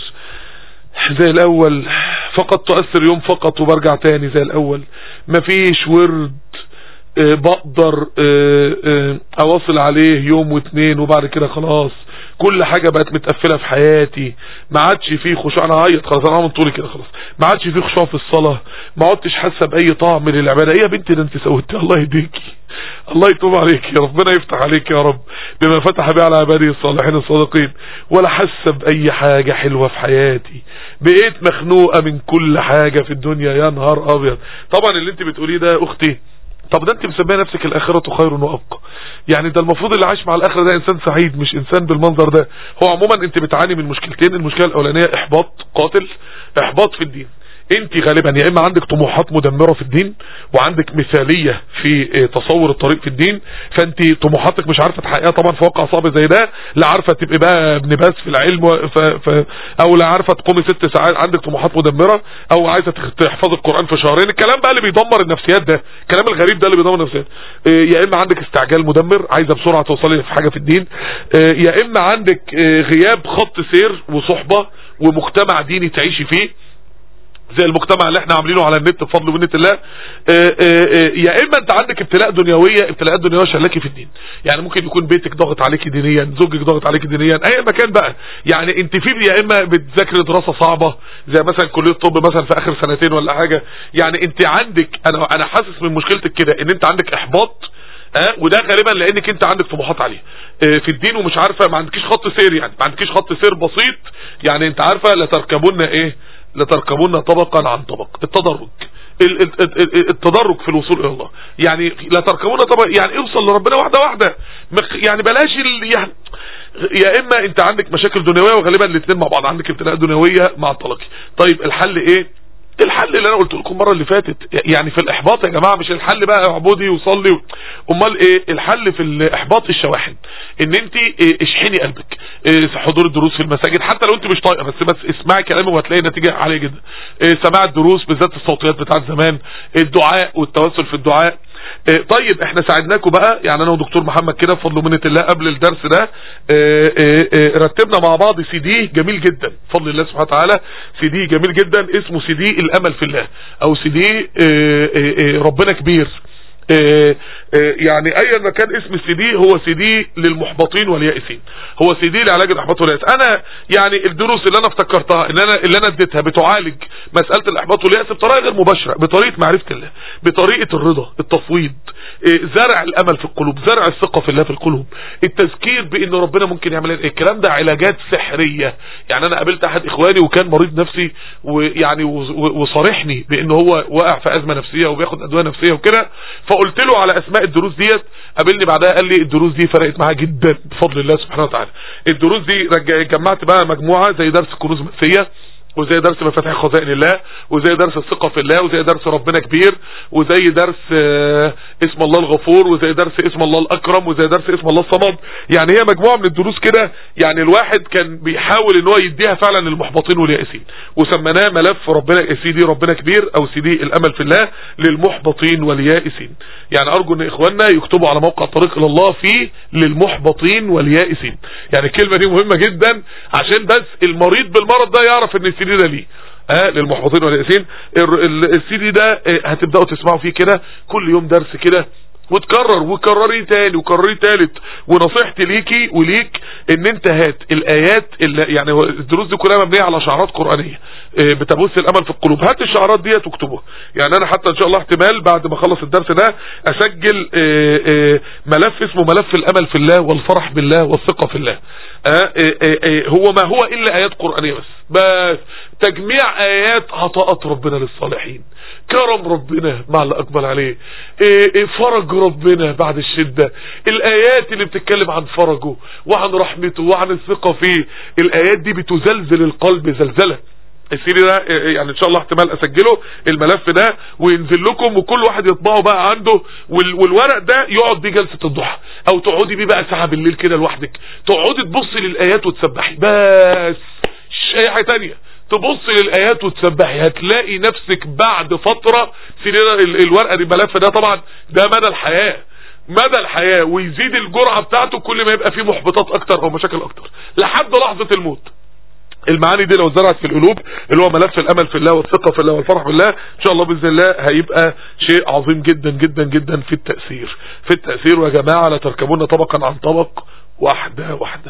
زي الاول فقط تؤثر يوم فقط وبرجع تاني زي الاول مفيش ورد آه، بقدر آه، آه، اواصل عليه يوم واتنين وبعد كده خلاص كل حاجة بقت متقفلة في حياتي ما عادش فيه خشوع انا هعيط خلاص انا من طولي كده خلاص ما عادش فيه خشوع في الصلاة ما عدتش حاسة باي طعم للعبادة ايه يا بنتي ده انت سويتي الله يهديكي الله يتوب عليك يا ربنا يفتح عليك يا رب بما فتح به على عباده الصالحين الصادقين ولا حاسه باي حاجة حلوة في حياتي بقيت مخنوقة من كل حاجة في الدنيا يا نهار ابيض طبعا اللي انت بتقوليه ده اختي طب ده انت مسميه نفسك الاخرة خير وابقى يعني ده المفروض اللي عايش مع الاخرة ده انسان سعيد مش انسان بالمنظر ده هو عموما انت بتعاني من مشكلتين المشكلة الاولانية احباط قاتل احباط في الدين انت غالبا يا اما عندك طموحات مدمرة في الدين وعندك مثالية في اه تصور الطريق في الدين فانت طموحاتك مش عارفة تحققها طبعا في واقع صعب زي ده لا عارفة تبقى بقى ابن باس في العلم ف... ف... او لا عارفة تقومي ست ساعات عندك طموحات مدمرة او عايزة تحفظ القرآن في شهرين الكلام بقى اللي بيدمر النفسيات ده الكلام الغريب ده اللي بيدمر النفسيات اه يا اما عندك استعجال مدمر عايزة بسرعة توصلي في حاجة في الدين اه يا اما عندك غياب خط سير وصحبة ومجتمع ديني تعيشي فيه زي المجتمع اللي احنا عاملينه على النت بفضل ومنه الله اه اه يا اما انت عندك ابتلاء دنيويه ابتلاءات دنيويه شلاكي في الدين يعني ممكن يكون بيتك ضاغط عليك دينيا زوجك ضاغط عليك دينيا اي مكان بقى يعني انت في يا اما بتذاكري دراسه صعبه زي مثلا كليه الطب مثلا في اخر سنتين ولا حاجه يعني انت عندك انا انا حاسس من مشكلتك كده ان انت عندك احباط اه وده غالبا لانك انت عندك طموحات عاليه اه في الدين ومش عارفه ما عندكيش خط سير يعني ما عندكيش خط سير بسيط يعني انت عارفه لا تركبون ايه لتركبون طبقا عن طبق التدرج التدرج في الوصول الى الله يعني لا تركبون طبقا يعني اوصل لربنا واحده واحده يعني بلاش يعني يا اما انت عندك مشاكل دنيويه وغالبا الاثنين مع بعض عندك ابتلاء دنيويه مع الطلاق طيب الحل ايه الحل اللي انا قلت لكم المره اللي فاتت يعني في الاحباط يا جماعه مش الحل بقى اعبدي وصلي و... امال ايه الحل في الاحباط الشواحن ان انت إيه اشحني قلبك إيه حضور الدروس في المساجد حتى لو انت مش طايقه بس بس اسمعي كلامي وهتلاقي نتيجه عاليه جدا إيه سماع الدروس بالذات الصوتيات بتاعت زمان الدعاء والتوسل في الدعاء طيب احنا ساعدناكم بقى يعني انا ودكتور محمد كده بفضل ومنه الله قبل الدرس ده اه اه رتبنا مع بعض سي دي جميل جدا بفضل الله سبحانه وتعالى سي دي جميل جدا اسمه سي دي الامل في الله او سي دي اه ربنا كبير يعني ايا ما كان اسم السي دي هو سي دي للمحبطين واليائسين هو سي دي لعلاج الاحباط والياس انا يعني الدروس اللي انا افتكرتها ان انا اللي انا اديتها بتعالج مساله الاحباط والياس بطريقه غير مباشره بطريقه معرفه الله بطريقه الرضا التفويض زرع الامل في القلوب زرع الثقه في الله في القلوب التذكير بان ربنا ممكن يعمل الكلام ده علاجات سحريه يعني انا قابلت احد اخواني وكان مريض نفسي ويعني وصارحني بان هو واقع في ازمه نفسيه وبياخد ادويه نفسيه وكده فقلت له على اسماء الدروس ديت قابلني بعدها قال لي الدروس دي فرقت معاه جدا بفضل الله سبحانه وتعالى الدروس دي جمعت بقى مجموعه زي درس كنوز مسيه وزي درس مفاتيح خزائن الله وزي درس الثقة في الله وزي درس ربنا كبير وزي درس اسم الله الغفور وزي درس اسم الله الأكرم وزي درس اسم الله الصمد يعني هي مجموعة من الدروس كده يعني الواحد كان بيحاول ان هو يديها فعلا للمحبطين واليائسين وسميناه ملف ربنا سي دي ربنا كبير او سي دي الامل في الله للمحبطين واليائسين يعني ارجو ان اخواننا يكتبوا على موقع طريق الى الله فيه للمحبطين واليائسين يعني الكلمة دي مهمة جدا عشان بس المريض بالمرض ده يعرف ان السي دي ده ليه اه للمحبطين واليائسين السي دي ده هتبداوا تسمعوا فيه كده كل يوم درس كده وتكرر وكرري تاني وكرري تالت ونصيحتي ليكي وليك ان انت هات الايات اللي يعني الدروس دي كلها مبنيه على شعارات قرانيه اه بتبث الامل في القلوب هات الشعارات ديت واكتبوها يعني انا حتى ان شاء الله احتمال بعد ما اخلص الدرس ده اسجل اه ملف اسمه ملف الامل في الله والفرح بالله والثقه في الله هو ما هو الا ايات قرانيه بس بس تجميع ايات عطاءات ربنا للصالحين كرم ربنا مع اللي اقبل عليه فرج ربنا بعد الشدة الايات اللي بتتكلم عن فرجه وعن رحمته وعن الثقة فيه الايات دي بتزلزل القلب زلزلة السيري ده يعني ان شاء الله احتمال اسجله الملف ده وينزل لكم وكل واحد يطبعه بقى عنده والورق ده يقعد بيه جلسة الضحى او تقعدي بيه بقى ساعة بالليل كده لوحدك تقعدي تبصي للايات وتسبحي بس مش اي حاجة تانية تبص للآيات وتسبحي هتلاقي نفسك بعد فترة الورقة دي الملف ده طبعا ده مدى الحياة مدى الحياة ويزيد الجرعة بتاعته كل ما يبقى فيه محبطات اكتر او مشاكل اكتر لحد لحظة الموت المعاني دي لو زرعت في القلوب اللي هو ملف الامل في الله والثقة في الله والفرح بالله ان شاء الله باذن الله هيبقى شيء عظيم جدا جدا جدا في التأثير في التأثير ويا جماعة لا تركبون طبقا عن طبق واحدة واحدة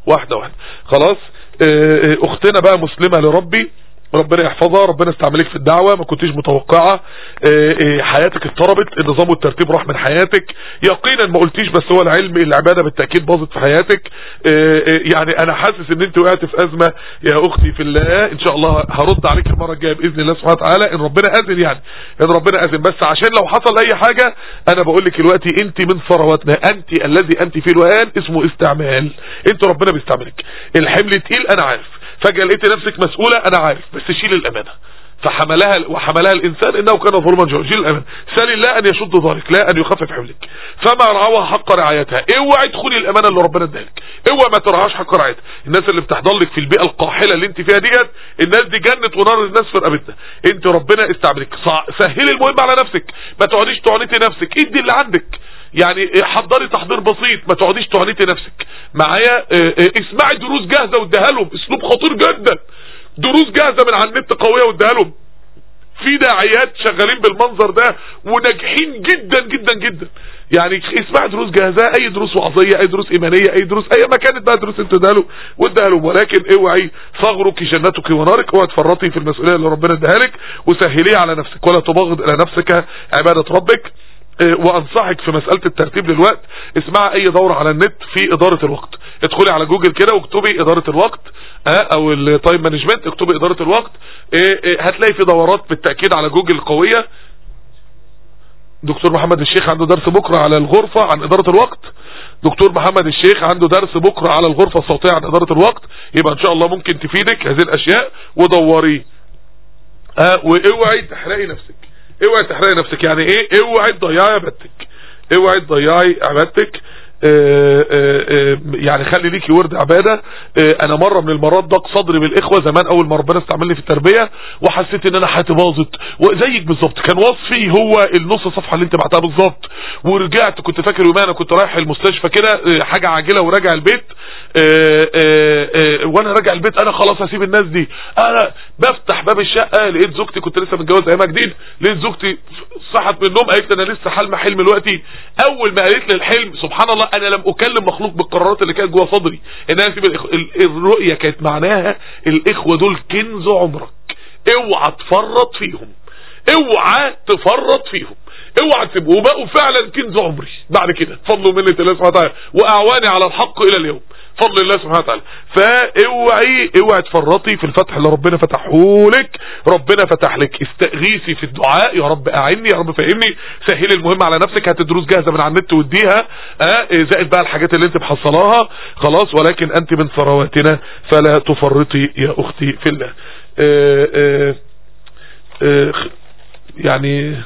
واحدة واحدة خلاص اه اه اختنا بقى مسلمة لربي ربنا يحفظها ربنا استعملك في الدعوة ما كنتش متوقعة اه اه حياتك اضطربت النظام والترتيب راح من حياتك يقينا ما قلتيش بس هو العلم العبادة بالتأكيد باظت في حياتك اه يعني انا حاسس ان انت وقعت في ازمة يا اختي في الله ان شاء الله هرد عليك المرة الجاية باذن الله سبحانه وتعالى ان ربنا اذن يعني ان ربنا اذن بس عشان لو حصل اي حاجة انا بقول لك دلوقتي انت من ثرواتنا انت الذي انت فيه الوان اسمه استعمال انت ربنا بيستعملك الحمل تقيل انا عارف فجأة لقيت نفسك مسؤولة انا عارف بس شيل الامانة فحملها وحملها الانسان انه كان ظلما جهولا شيل الامانة سال الله ان يشد ظهرك لا ان يخفف حملك فما رعوها حق رعايتها اوعي تخوني الامانة اللي ربنا اداها لك اوعي ما ترعاش حق رعايتها الناس اللي بتحضر لك في البيئة القاحلة اللي انت فيها ديت الناس دي جنة ونار الناس في رقبتنا انت ربنا استعملك سهلي المهم على نفسك ما تقعديش تعنتي نفسك ادي اللي عندك يعني حضري تحضير بسيط ما تقعديش تعنتي نفسك معايا اسمعي دروس جاهزة واديها لهم اسلوب خطير جدا دروس جاهزة من على النت قوية واديها لهم في داعيات شغالين بالمنظر ده وناجحين جدا جدا جدا يعني اسمع دروس جاهزة اي دروس وعظية اي دروس ايمانية اي دروس اي ما كانت بقى دروس انت اديها له واديها لهم ولكن اوعي ثغرك جنتك ونارك اوعي تفرطي في المسؤولية اللي ربنا اداها لك وسهليها على نفسك ولا تبغض الى نفسك عبادة ربك وانصحك في مسألة الترتيب للوقت اسمع اي دورة على النت في ادارة الوقت ادخلي على جوجل كده واكتبي ادارة الوقت اه او التايم مانجمنت اكتبي ادارة الوقت اه اه هتلاقي في دورات بالتأكيد على جوجل قوية دكتور محمد الشيخ عنده درس بكرة على الغرفة عن ادارة الوقت دكتور محمد الشيخ عنده درس بكرة على الغرفة الصوتية عن ادارة الوقت يبقى ان شاء الله ممكن تفيدك هذه الاشياء ودوريه اه واوعي تحرقي نفسك اوعي تحرقي نفسك يعني ايه اوعي تضيعي عبادتك اوعي تضيعي عبادتك اه اه يعني خلي ليكي ورد عبادة اه انا مرة من المرات ضاق صدري بالاخوة زمان اول ما ربنا استعملني في التربية وحسيت ان انا حياتي باظت وزيك بالظبط كان وصفي هو النص صفحة اللي انت بعتها بالظبط ورجعت كنت فاكر يومين انا كنت رايح المستشفى كده حاجة عاجلة وراجع البيت وانا راجع البيت انا خلاص هسيب الناس دي انا بفتح باب الشقة لقيت زوجتي كنت لسه متجوز ايامها جديد لقيت زوجتي صحت من النوم قالت انا لسه حلم حلم دلوقتي اول ما قالت لي الحلم سبحان الله انا لم اكلم مخلوق بالقرارات اللي كانت جوه صدري ان انا اسيب الرؤية كانت معناها الاخوة دول كنز عمرك اوعى تفرط فيهم اوعى تفرط فيهم اوعى تسيبوا وبقوا فعلا كنز عمري بعد كده فضل منة الله سبحانه وتعالى واعواني على الحق الى اليوم فضل الله سبحانه وتعالى فاوعي اوعي تفرطي في الفتح اللي ربنا فتحهولك ربنا فتح لك استغيثي في الدعاء يا رب اعني يا رب فهمني سهلي المهم على نفسك هات دروس جاهزه من على النت واديها اه زائد بقى الحاجات اللي انت محصلاها خلاص ولكن انت من ثرواتنا فلا تفرطي يا اختي في الله اه اه اه يعني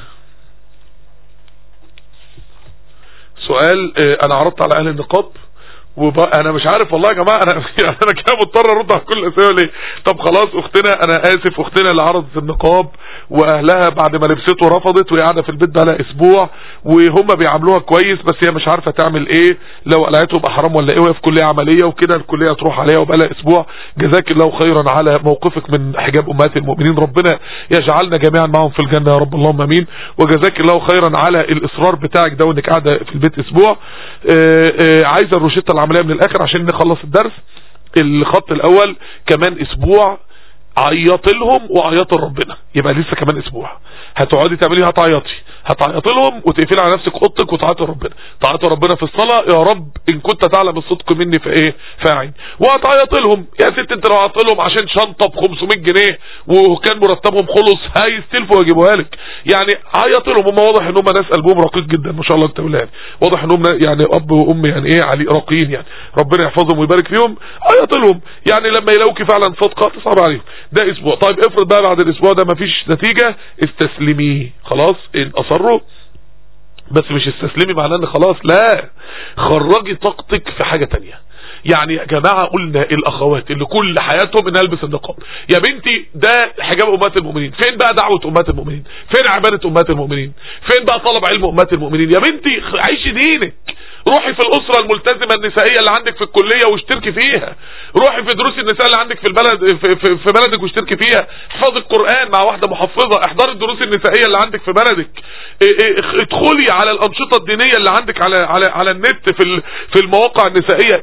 سؤال اه انا عرضت على اهل النقاب وبقى انا مش عارف والله يا جماعه انا يعني انا كده مضطر ارد على كل الاسئله ليه طب خلاص اختنا انا اسف اختنا اللي عرضت النقاب واهلها بعد ما لبسته رفضت وهي قاعده في البيت بقى لها اسبوع وهم بيعاملوها كويس بس هي مش عارفه تعمل ايه لو قلعته يبقى حرام ولا ايه وهي في كليه عمليه وكده الكليه تروح عليها وبقى لها اسبوع جزاك الله خيرا على موقفك من حجاب امهات المؤمنين ربنا يجعلنا جميعا معهم في الجنه يا رب اللهم امين وجزاك الله خيرا على الاصرار بتاعك ده وانك قاعده في البيت اسبوع عايزه الروشته العمليه من الاخر عشان نخلص الدرس الخط الاول كمان اسبوع عيط لهم وعيط لربنا يبقى لسه كمان اسبوع هتقعدي تعملي هتعيطي هتعيطي لهم وتقفلي على نفسك اوضتك وتعيطي لربنا تعيطي ربنا في الصلاه يا رب ان كنت تعلم الصدق مني في ايه فاعل وهتعيطي لهم يا ست انت لو عيطت لهم عشان شنطه ب 500 جنيه وكان مرتبهم خلص هيستلفوا ويجيبوها لك يعني عيطي لهم هم واضح ان هم ناس قلبهم رقيق جدا ما شاء الله انت يعني واضح ان هم يعني اب وام يعني ايه علي راقيين يعني ربنا يحفظهم ويبارك فيهم عيطي لهم يعني لما يلاقوكي فعلا صادقه تصعب عليهم ده اسبوع طيب افرض بقى بعد الاسبوع ده مفيش نتيجة استسلمي خلاص ان اصروا بس مش استسلمي معناه ان خلاص لا خرجي طاقتك في حاجة تانية يعني يا جماعة قلنا الاخوات اللي كل حياتهم ان البس النقاب يا بنتي ده حجاب امهات المؤمنين فين بقى دعوة امهات المؤمنين فين عبادة امهات المؤمنين فين بقى طلب علم امهات المؤمنين يا بنتي عيشي دينك روحي في الاسرة الملتزمة النسائية اللي عندك في الكلية واشتركي فيها روحي في دروس النساء اللي عندك في البلد في, في, في بلدك واشتركي فيها احفظي القرآن مع واحدة محفظة احضري الدروس النسائية اللي عندك في بلدك ادخلي على الانشطة الدينية اللي عندك على على على النت في في المواقع النسائية يا بنتي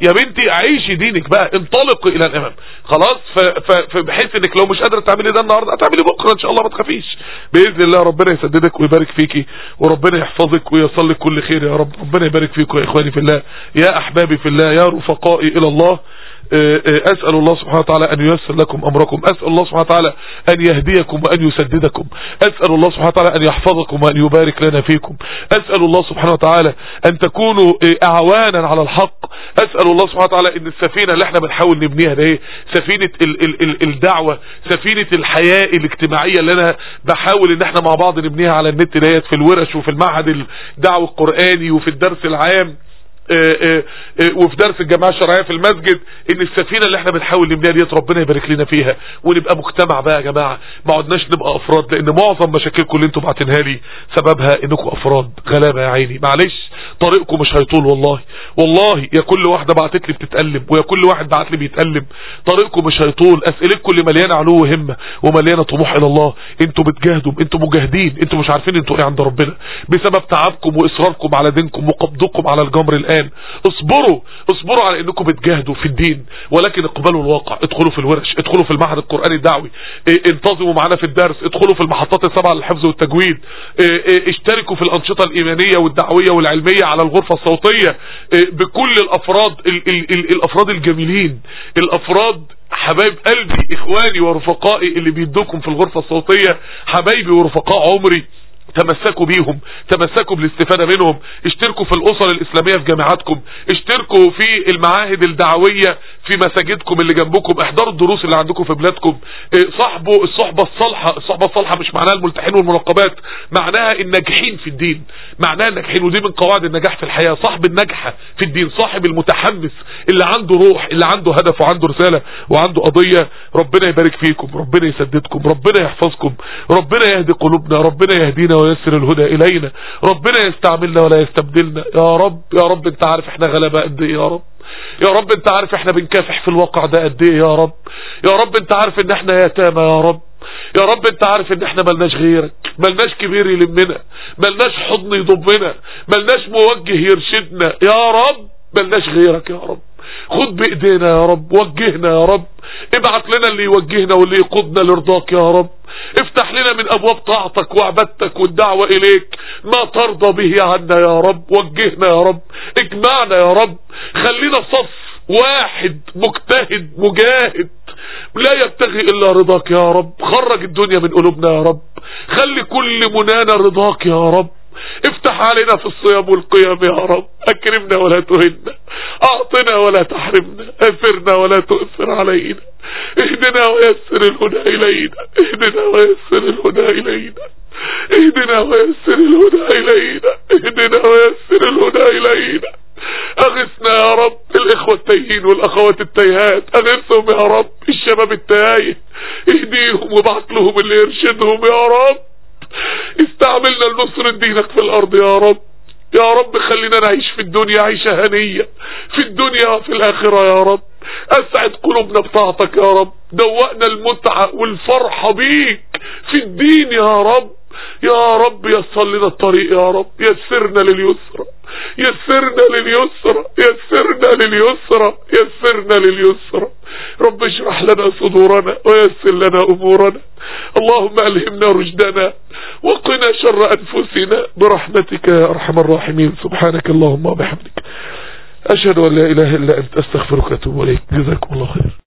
عيشي دينك بقى انطلقي الى الامام خلاص ف- ف- فبحيث انك لو مش قادره تعملي ده النهارده هتعملي بكره ان شاء الله ما تخافيش باذن الله ربنا يسددك ويبارك فيكي وربنا يحفظك ويصل لك كل خير يا رب ربنا يبارك فيكم يا اخواني في الله يا احبابي في الله يا رفقائي الى الله آه، آه، أسأل الله سبحانه وتعالى أن ييسر لكم أمركم أسأل الله سبحانه وتعالى أن يهديكم وأن يسددكم أسأل الله سبحانه وتعالى أن يحفظكم وأن يبارك لنا فيكم أسأل الله سبحانه وتعالى أن تكونوا آه، أعوانا على الحق أسأل الله سبحانه وتعالى أن السفينة اللي احنا بنحاول نبنيها ده ايه سفينة ال ال ال الدعوة سفينة الحياة الاجتماعية اللي أنا بحاول أن احنا مع بعض نبنيها على النت ديت في الورش وفي المعهد الدعوة القرآني وفي الدرس العام آه، آه، آه، وفي درس الجماعة الشرعية في المسجد ان السفينة اللي احنا بنحاول نبنيها ديت ربنا يبارك لنا فيها ونبقى مجتمع بقى يا جماعة ما عدناش نبقى افراد لان معظم مشاكلكم اللي انتم بعتنها لي سببها انكم افراد غلابة يا عيني معلش طريقكم مش هيطول والله والله يا كل واحدة بعتت لي بتتقلب ويا كل واحد بعت لي بيتقلب طريقكم مش هيطول اسئلتكم اللي مليانة علو وهمة ومليانة طموح الى الله انتوا بتجاهدوا انتوا مجاهدين انتوا مش عارفين انتوا ايه عند ربنا بسبب تعبكم واصراركم على دينكم وقبضكم على الجمر الان اصبروا اصبروا على انكم بتجاهدوا في الدين ولكن اقبلوا الواقع ادخلوا في الورش ادخلوا في المعهد القرآني الدعوي اه، انتظموا معانا في الدرس ادخلوا في المحطات السبعة للحفظ والتجويد اه، اه، اشتركوا في الانشطة الايمانية والدعوية والعلمية على الغرفة الصوتية اه، بكل الافراد ال ال ال الافراد الجميلين الافراد حبايب قلبي اخواني ورفقائي اللي بيدوكم في الغرفة الصوتية حبايبي ورفقاء عمري تمسكوا بيهم تمسكوا بالاستفادة منهم اشتركوا في الأسر الإسلامية في جامعاتكم اشتركوا في المعاهد الدعوية في مساجدكم اللي جنبكم احضروا الدروس اللي عندكم في بلادكم اه، صاحبوا الصحبة الصالحة الصحبة الصالحة مش معناها الملتحين والمنقبات معناها الناجحين في الدين معناها الناجحين ودي من قواعد النجاح في الحياة صاحب النجحة في الدين صاحب المتحمس اللي عنده روح اللي عنده هدف وعنده رسالة وعنده قضية ربنا يبارك فيكم ربنا يسددكم ربنا يحفظكم ربنا يهدي قلوبنا ربنا يهدينا ويسر الهدى إلينا ربنا يستعملنا ولا يستبدلنا يا رب يا رب انت عارف احنا غلباء قد ايه يا رب يا رب انت عارف احنا بنكافح في الواقع ده قد ايه يا رب يا رب انت عارف ان احنا يتامى يا رب يا رب انت عارف ان احنا ملناش غيرك ملناش كبير يلمنا ملناش حضن يضمنا ملناش موجه يرشدنا يا رب ملناش غيرك يا رب خد بايدينا يا رب وجهنا يا رب ابعت لنا اللي يوجهنا واللي يقودنا لرضاك يا رب افتح لنا من ابواب طاعتك وعبادتك والدعوة اليك ما ترضى به عنا يا رب وجهنا يا رب اجمعنا يا رب خلينا صف واحد مجتهد مجاهد لا يبتغي الا رضاك يا رب خرج الدنيا من قلوبنا يا رب خلي كل منانا رضاك يا رب افتح علينا في الصيام والقيام يا رب اكرمنا ولا تهنا اعطنا ولا تحرمنا اثرنا ولا تؤثر علينا اهدنا ويسر الهدى الينا اهدنا ويسر الهدى الينا اهدنا ويسر الهدى الينا اهدنا ويسر الهدى الينا اغثنا يا رب الاخوة التايهين والاخوات التايهات اغثهم يا رب الشباب التايه اهديهم وابعت لهم اللي يرشدهم يا رب استعملنا لنصر دينك في الارض يا رب يا رب خلينا نعيش في الدنيا عيشة هنية في الدنيا وفي الاخرة يا رب اسعد قلوبنا بطاعتك يا رب دوقنا المتعة والفرحة بيك في الدين يا رب يا رب يسر لنا الطريق يا رب يسرنا لليسرى يسرنا لليسرى يسرنا لليسرى يسرنا لليسرى رب اشرح لنا صدورنا ويسر لنا امورنا اللهم الهمنا رشدنا وقنا شر انفسنا برحمتك يا ارحم الراحمين سبحانك اللهم وبحمدك اشهد ان لا اله الا انت استغفرك واتوب اليك جزاكم الله خير